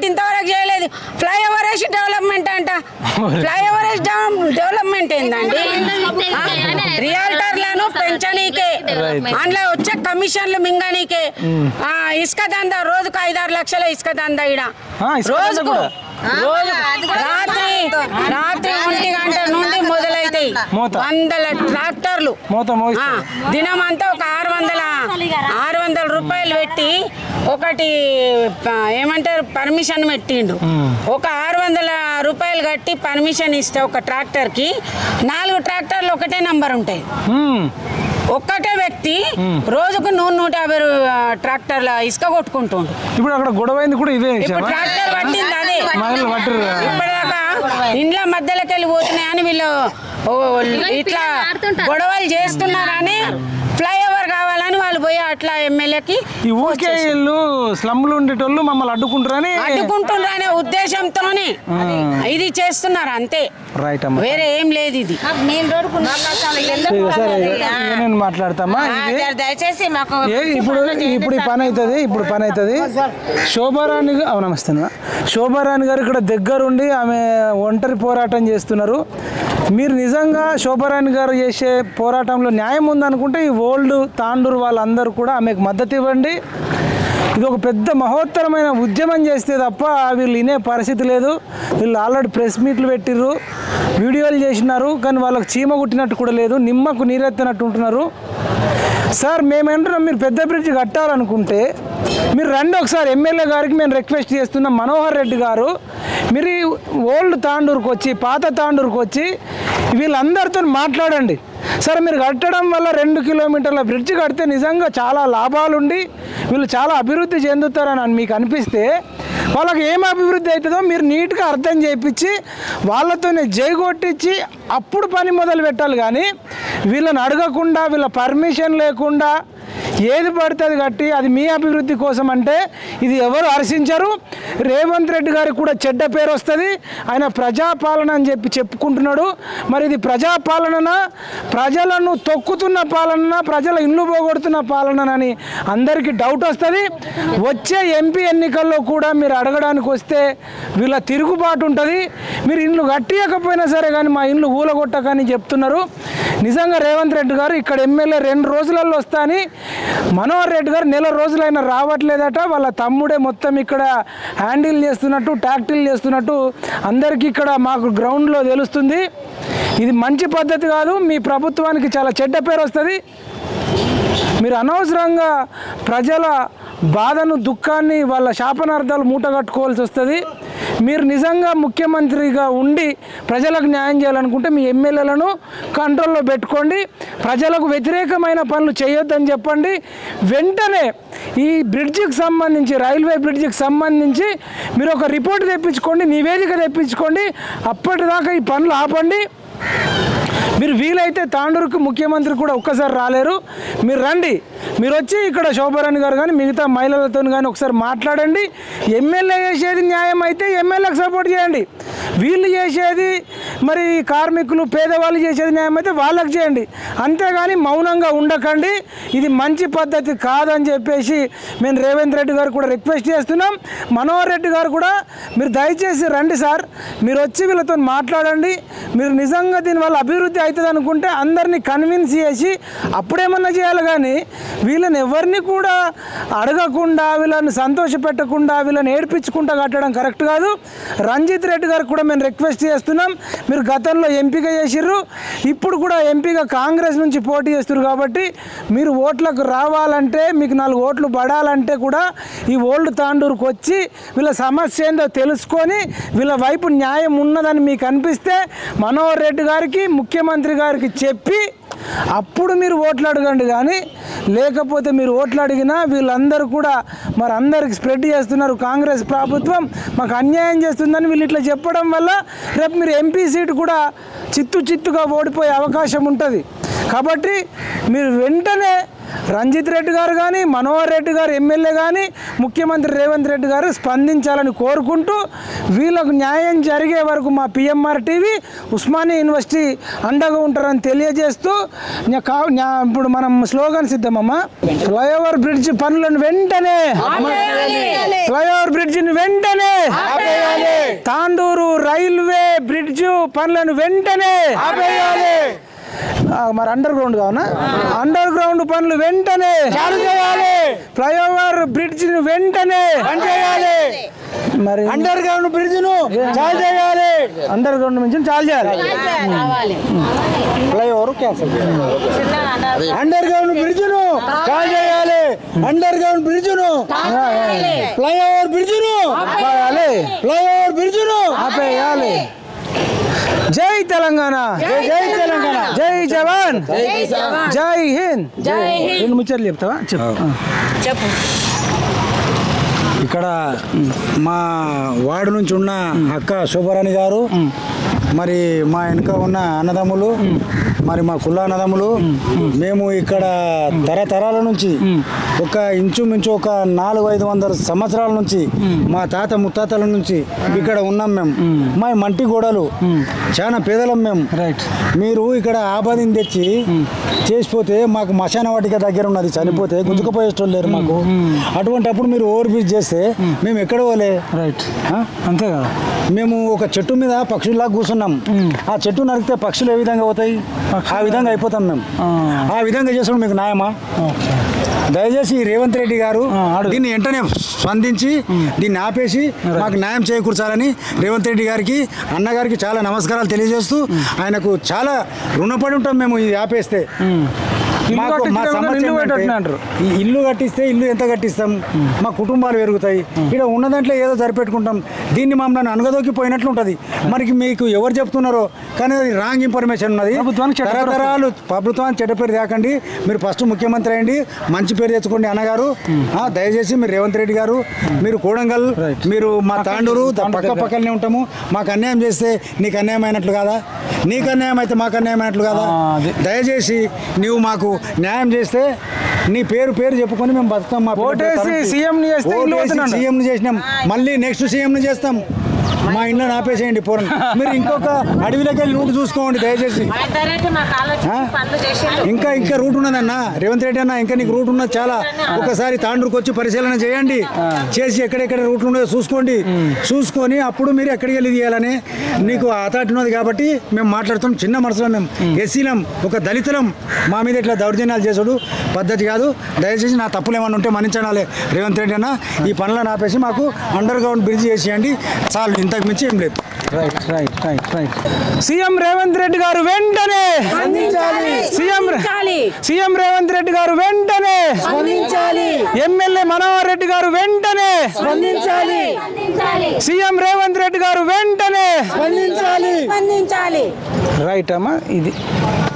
ఇంతవరకు చేయలేదు ఫ్లైఓవర్ వేసి డెవలప్మెంట్ అంట ఫ్లైఓవర్ వేసి డెవ- డెవలప్మెంట్ ఏందండి ఆ? రియాల్టర్లను పెంచనీకే అందులో వచ్చే కమిషన్లు మింగనీకే ఆ, ఇసుక దందా రోజుకు ఐదారు లక్షల ఇసుక దందా ఇడ ఆ, ఇసుక దందా రోజుకు కూడా? రోజు రాత్రి రాత్రి ఒంటి గంట నుండి మొదలైతాయి మోత. వందల ట్రాక్టర్లు మోత ఆ, మోగిస్తారు దినం అంతా ఒక ఆరు వందల ఆరు వందల రూపాయలు పెట్టి ఒకటి ప- ఏమంటారు పర్మిషన్ పెట్టిండు ఒక ఆరు వందల రూపాయలు కట్టి పర్మిషన్ ఇస్తే ఒక ట్రాక్టర్ కి నాలుగు ట్రాక్టర్లు ఒకటే నంబర్ ఉంటాయి మ్మ్. ఒక్కటే వ్యక్తి రోజుకు నూరు నూట యాభై రూ- ట్రాక్టర్ల ఇసుక కొట్టుకుంటుండు ఇప్పుడు అక్కడ గొడవ అయింది కూడా ఇదే ఇప్పుడు విషయమా? ట్రాక్టర్ పట్టింది అదే మహిళలు పట్టిర్రు కదా? ఇప్పటిదాకా ఇండ్ల మధ్యలోకి వెళ్ళి పోతున్నాయని వీళ్ళు ఓ, ఇట్లా గొడవలు చేస్తున్నారని ఫ్లైఓవర్ కావాలని వాళ్ళు పోయి అట్లా ఎమ్మెల్యేకి ఈ ఊరికే వీళ్ళు స్లమ్లు ఉండేటోళ్ళు మమ్మల్ని అడ్డుకుంటారని అడ్డుకుంటున్నారు అనే ఉద్దేశంతోనే ఇది చేస్తున్నారు అంతే రైట్ అమ్మ వేరే ఏం లేదు ఇది మెయిన్ రోడ్ ఇక సరే ఇక నేను మాట్లాడతామా ఇది దయచేసి మాకు ఏ ఇప్పుడు ఇప్పుడు ఈ పని అవుతుంది ఇప్పుడు పని అవుతుంది శోభారాణి గా- అవును నమస్తే అన్న. శోభారాణి గారు ఇక్కడ దగ్గరుండి ఆమె ఒంటరి పోరాటం చేస్తున్నారు మీరు నిజంగా శోభారాణి గారు చేసే పోరాటంలో న్యాయం ఉందనుకుంటే ఈ ఓల్డ్ తాండూరు వాళ్ళందరూ కూడా ఆమెకు మద్దతు ఇవ్వండి ఇది ఒక పెద్ద మహోత్తరమైన ఉద్యమం చేస్తే తప్ప వీళ్ళు వినే పరిస్థితి లేదు వీళ్ళు ఆల్రెడీ ప్రెస్ మీట్లు పెట్టిర్రు వీడియోలు చేసినారు కానీ వాళ్ళకి చీమ కుట్టినట్టు కూడా లేదు నిమ్మకు నీరెత్తినట్టు ఉంటున్నారు సార్ మేమేంటున్నాం మీరు పెద్ద బ్రిడ్జ్ కట్టాలనుకుంటే మీరు రండి ఒకసారి ఎమ్మెల్యే గారికి మేము రిక్వెస్ట్ చేస్తున్నాం మనోహర్ రెడ్డి గారు మీరు ఈ ఓల్డ్ తాండూరుకు వచ్చి పాత తాండూరుకు వచ్చి వీళ్ళందరితో మాట్లాడండి సరే మీరు కట్టడం వల్ల రెండు కిలోమీటర్ల బ్రిడ్జ్ కడితే నిజంగా చాలా లాభాలుండి వీళ్ళు చాలా అభివృద్ధి చెందుతారని అని మీకు అనిపిస్తే వాళ్ళకి ఏం అభివృద్ధి అవుతుందో మీరు నీట్గా అర్థం చేయించి వాళ్ళతోనే జై కొట్టించి అప్పుడు పని మొదలు పెట్టాలి కానీ వీళ్ళని అడగకుండా వీళ్ళ పర్మిషన్ లేకుండా ఏది పడితే అది కట్టి అది మీ అభివృద్ధి కోసం అంటే ఇది ఎవరు హర్షించరు రేవంత్ రెడ్డి గారికి కూడా చెడ్డ పేరు వస్తుంది ఆయన ప్రజాపాలన అని చెప్పి చెప్పుకుంటున్నాడు మరి ఇది ప్రజాపాలన ప్రజలను తొక్కుతున్న పాలన ప్రజల ఇల్లు పోగొడుతున్న పాలనని అందరికీ డౌట్ వస్తుంది వచ్చే ఎంపీ ఎన్నికల్లో కూడా మీరు అడగడానికి వస్తే వీళ్ళ తిరుగుబాటు ఉంటుంది మీరు ఇల్లు కట్టియకపోయినా సరే కానీ మా ఇల్లు ఊలగొట్టకని చెప్తున్నారు నిజంగా రేవంత్ రెడ్డి గారు ఇక్కడ ఎమ్మెల్యే రెండు రోజులలో వస్తా అని మనోహర్ రెడ్డి గారు నెల రోజులైనా రావట్లేదట వాళ్ళ తమ్ముడే మొత్తం ఇక్కడ హ్యాండిల్ చేస్తున్నట్టు ట్యాక్టిల్ చేస్తున్నట్టు అందరికీ ఇక్కడ మాకు గ్రౌండ్లో తెలుస్తుంది ఇది మంచి పద్ధతి కాదు మీ ప్రభుత్వానికి చాలా చెడ్డ పేరు వస్తుంది మీరు అనవసరంగా ప్రజల బాధను దుఃఖాన్ని వాళ్ళ శాపనార్థాలు మూట కట్టుకోవాల్సి వస్తుంది మీరు నిజంగా ముఖ్యమంత్రిగా ఉండి ప్రజలకు న్యాయం చేయాలనుకుంటే మీ ఎమ్మెల్యేలను కంట్రోల్లో పెట్టుకోండి ప్రజలకు వ్యతిరేకమైన పనులు చేయొద్దని చెప్పండి వెంటనే ఈ బ్రిడ్జికి సంబంధించి రైల్వే బ్రిడ్జికి సంబంధించి మీరు ఒక రిపోర్ట్ తెప్పించుకోండి నివేదిక తెప్పించుకోండి అప్పటిదాకా ఈ పనులు ఆపండి మీరు వీలైతే తాండూరుకు ముఖ్యమంత్రి కూడా ఒక్కసారి రాలేరు మీరు రండి మీరు వచ్చి ఇక్కడ శోభరాణి గారు కానీ మిగతా మహిళలతో కానీ ఒకసారి మాట్లాడండి ఎమ్మెల్యే చేసేది న్యాయం అయితే ఎమ్మెల్యేకి సపోర్ట్ చేయండి వీళ్ళు చేసేది మరి కార్మికులు పేదవాళ్ళు చేసేది న్యాయం అయితే వాళ్ళకి చేయండి అంతేగాని మౌనంగా ఉండకండి ఇది మంచి పద్ధతి కాదని చెప్పేసి మేము రేవంత్ రెడ్డి గారు కూడా రిక్వెస్ట్ చేస్తున్నాం మనోహర్ రెడ్డి గారు కూడా మీరు దయచేసి రండి సార్ మీరు వచ్చి వీళ్ళతో మాట్లాడండి మీరు నిజంగా దీనివల్ల అభివృద్ధి అవుతుంది అనుకుంటే అందరినీ కన్విన్స్ చేసి అప్పుడేమన్నా చేయాలి కానీ వీళ్ళని ఎవరిని కూడా అడగకుండా వీళ్ళని సంతోష పెట్టకుండా వీళ్ళని ఏడిపించుకుంటా కట్టడం కరెక్ట్ కాదు రంజిత్ రెడ్డి గారికి కూడా మేము రిక్వెస్ట్ చేస్తున్నాం మీరు గతంలో ఎంపిక చేసిర్రు ఇప్పుడు కూడా ఎంపీగా కాంగ్రెస్ నుంచి పోటీ చేస్తున్నారు కాబట్టి మీరు ఓట్లకు రావాలంటే మీకు నాలుగు ఓట్లు పడాలంటే కూడా ఈ ఓల్డ్ తాండూరుకు వచ్చి వీళ్ళ సమస్య ఏందో తెలుసుకొని వీళ్ళ వైపు న్యాయం ఉన్నదని మీకు అనిపిస్తే మనోహర్ రెడ్డి గారికి ముఖ్యమంత్రి గారికి చెప్పి అప్పుడు మీరు ఓట్లు అడగండి కానీ లేకపోతే మీరు ఓట్లు అడిగినా వీళ్ళందరూ కూడా మరి అందరికి స్ప్రెడ్ చేస్తున్నారు కాంగ్రెస్ ప్రభుత్వం మాకు అన్యాయం చేస్తుందని వీళ్ళు ఇట్లా చెప్పడం వల్ల రేపు మీరు ఎంపీ సీటు కూడా చిత్తు చిత్తుగా ఓడిపోయే అవకాశం ఉంటుంది కాబట్టి మీరు వెంటనే రంజిత్ రెడ్డి గారు కానీ మనోహర్ రెడ్డి గారు ఎమ్మెల్యే కానీ ముఖ్యమంత్రి రేవంత్ రెడ్డి గారు స్పందించాలని కోరుకుంటూ వీళ్ళకు న్యాయం జరిగే వరకు మా పిఎంఆర్ టీవీ ఉస్మానియా యూనివర్సిటీ అండగా ఉంటారని తెలియజేస్తూ న్యా- కా- న్యా- ఇప్పుడు మనం స్లోగన్ సిద్ధమమ్మా ఫ్లైఓవర్ బ్రిడ్జ్ పనులను వెంటనే ఫ్లైఓవర్ బ్రిడ్జిని వెంటనే తాండూరు రైల్వే బ్రిడ్జ్ పనులను వెంటనే ఆ, మరి అండర్ గ్రౌండ్ కావునా అండర్ గ్రౌండ్ పనులు వెంటనే చేయాలి ఫ్లైఓవర్ బ్రిడ్జ్ వెంటనే చేయాలి మరి అండర్ గ్రౌండ్ బ్రిడ్జ్ ను చాలు చేయాలి అండర్ గ్రౌండ్ నుంచి చాలు చేయాలి flyover cancel underground bridge ను చాలు చేయాలి అండర్ గ్రౌండ్ బ్రిడ్జ్ ను ఫ్లైఓవర్ బ్రిడ్జ్ ను ఆపేయాలి ఫ్లైఓవర్ బ్రిడ్జ్ ను ఆపేయాలి జై తెలంగాణ జై తెలంగాణ జై జవాన్ జై హింద్ జై హింద్. రెండు ముచ్చట్లు చెప్తావా చెప్పు చెప్పు ఇక్కడ మా వార్డు నుంచి ఉన్న అక్క శోభరాణి గారు మరి మా వెనుక ఉన్న అన్నదమ్ములు మరి మా కుల అన్నదమ్ములు మేము ఇక్కడ తరతరాల నుంచి ఒక ఇంచుమించు ఒక నాలుగు ఐదు వందల సంవత్సరాల నుంచి మా తాత ముత్తాతల నుంచి ఇక్కడ ఉన్నాం మేము మా మంటి గోడలు చాలా పేదలం మేము రైట్ మీరు ఇక్కడ ఆబాదిని తెచ్చి చేసిపోతే మాకు మశాన వాటిక దగ్గర ఉన్నది చనిపోతే గుంజుకుపోయేటోళ్ళు లేరు మాకు అటువంటప్పుడు మీరు ఓవర్ బ్రిడ్జ్ చేస్తే మేము ఎక్కడ పోలే రైట్ అంతే కదా మేము ఒక చెట్టు మీద పక్షుల్లా కూర్చున్నాం ఆ చెట్టు నరికితే పక్షులు ఏ విధంగా పోతాయి ఆ విధంగా అయిపోతాం మేము ఆ విధంగా చేసడం మీకు న్యాయమా దయచేసి ఈ రేవంత్ రెడ్డి గారు దీన్ని వెంటనే స్పందించి దీన్ని ఆపేసి మాకు న్యాయం చేకూర్చాలని రేవంత్ రెడ్డి గారికి అన్నగారికి చాలా నమస్కారాలు తెలియజేస్తూ ఆయనకు చాలా రుణపడి ఉంటాం మేము ఇది ఆపేస్తే ఇల్లు మాకు మా కట్టించడం సమస్య ఇల్లు ఏంటంటే, కట్టట్లే అంటారు. ఈ ఇల్లు కట్టిస్తే ఇల్లు ఎంత కట్టిస్తాం మా కుటుంబాలు పెరుగుతాయి ఇక్కడ ఉన్న దాంట్లో ఏదో సరిపెట్టుకుంటాం దీన్ని మమ్మల్ని అనగదొక్కి పోయినట్లు ఉంటుంది మరి మీకు ఎవరు చెప్తున్నారో కానీ అది రాంగ్ ఇన్ఫర్మేషన్ ఉన్నది ప్రభుత్వానికి చెడ్డ పేరు తరతరాలు ప్రభుత్వానికి చెడ్డ పేరు తేకండి మీరు ఫస్ట్ ముఖ్యమంత్రి అయ్యండి మంచి పేరు తెచ్చుకోండి అన్నగారు ఆ, దయచేసి మీరు రేవంత్ రెడ్డి గారు మీరు కోడంగల్ మీరు మా తాండూరు ద- పక్క పక్కనే ఉంటాము మాకు అన్యాయం చేస్తే నీకు అన్యాయం అయినట్లు కాదా నీకు అన్యాయం అయితే మాకు అన్యాయం అయినట్లు కాదా దయచేసి నీవు మాకు న్యాయం చేస్తే నీ పేరు పేరు చెప్పుకొని మేము బతుకుతాం మా పిల్లల ఓటేసి తరపుకి. సీఎం ని చేస్తే ఇల్లు ఓటేసి పోతున్నాడు. సీఎం ని చేసినాం మళ్ళీ నెక్స్ట్ సీఎం ని చేస్తాం మా ఇంట్లో ఆపేసేయండి పూర్ణ మీరు ఇంకొక అడవిలోకి వెళ్ళి రూట్ చూసుకోండి దయచేసి ఆ? ఇంకా ఇంకా రూట్ ఉన్నదన్న రేవంత్ రెడ్డి అన్న ఇంకా నీకు రూట్ ఉన్నది చాలా ఒకసారి తాండూరుకు వచ్చి పరిశీలన చేయండి చేసి ఎక్కడెక్కడ రూట్ ఉన్నదో చూసుకోండి చూసుకొని అప్పుడు మీరు ఎక్కడికి వెళ్ళి తీయాలని నీకు అథారిటీ ఉన్నది కాబట్టి మేము మాట్లాడుతాం చిన్న మనసులో మేము ఎస్సీలం ఒక దళితులం మా మీద ఇట్లా దౌర్జన్యాలు చేసుడు పద్ధతి కాదు దయచేసి నా తప్పులు ఏమైనా ఉంటే మన్నించాలి రేవంత్ రెడ్డి అన్న ఈ పనులను ఆపేసి మాకు అండర్ గ్రౌండ్ బ్రిడ్జ్ చేసేయండి చాలు ఇంతకు మించి ఏం లేదు right right right right CM Revanth Reddy గారు వెంటనే స్పందించాలి. సీఎం స్పందించాలి. సీఎం రేవంత్ రెడ్డి గారు వెంటనే స్పందించాలి. ఎమ్మెల్యే మనోహర్ రెడ్డి గారు వెంటనే స్పందించాలి. సీఎం రేవంత్ రెడ్డి గారు వెంటనే స్పందించాలి స్పందించాలి రైట్ అమ్మా ఇది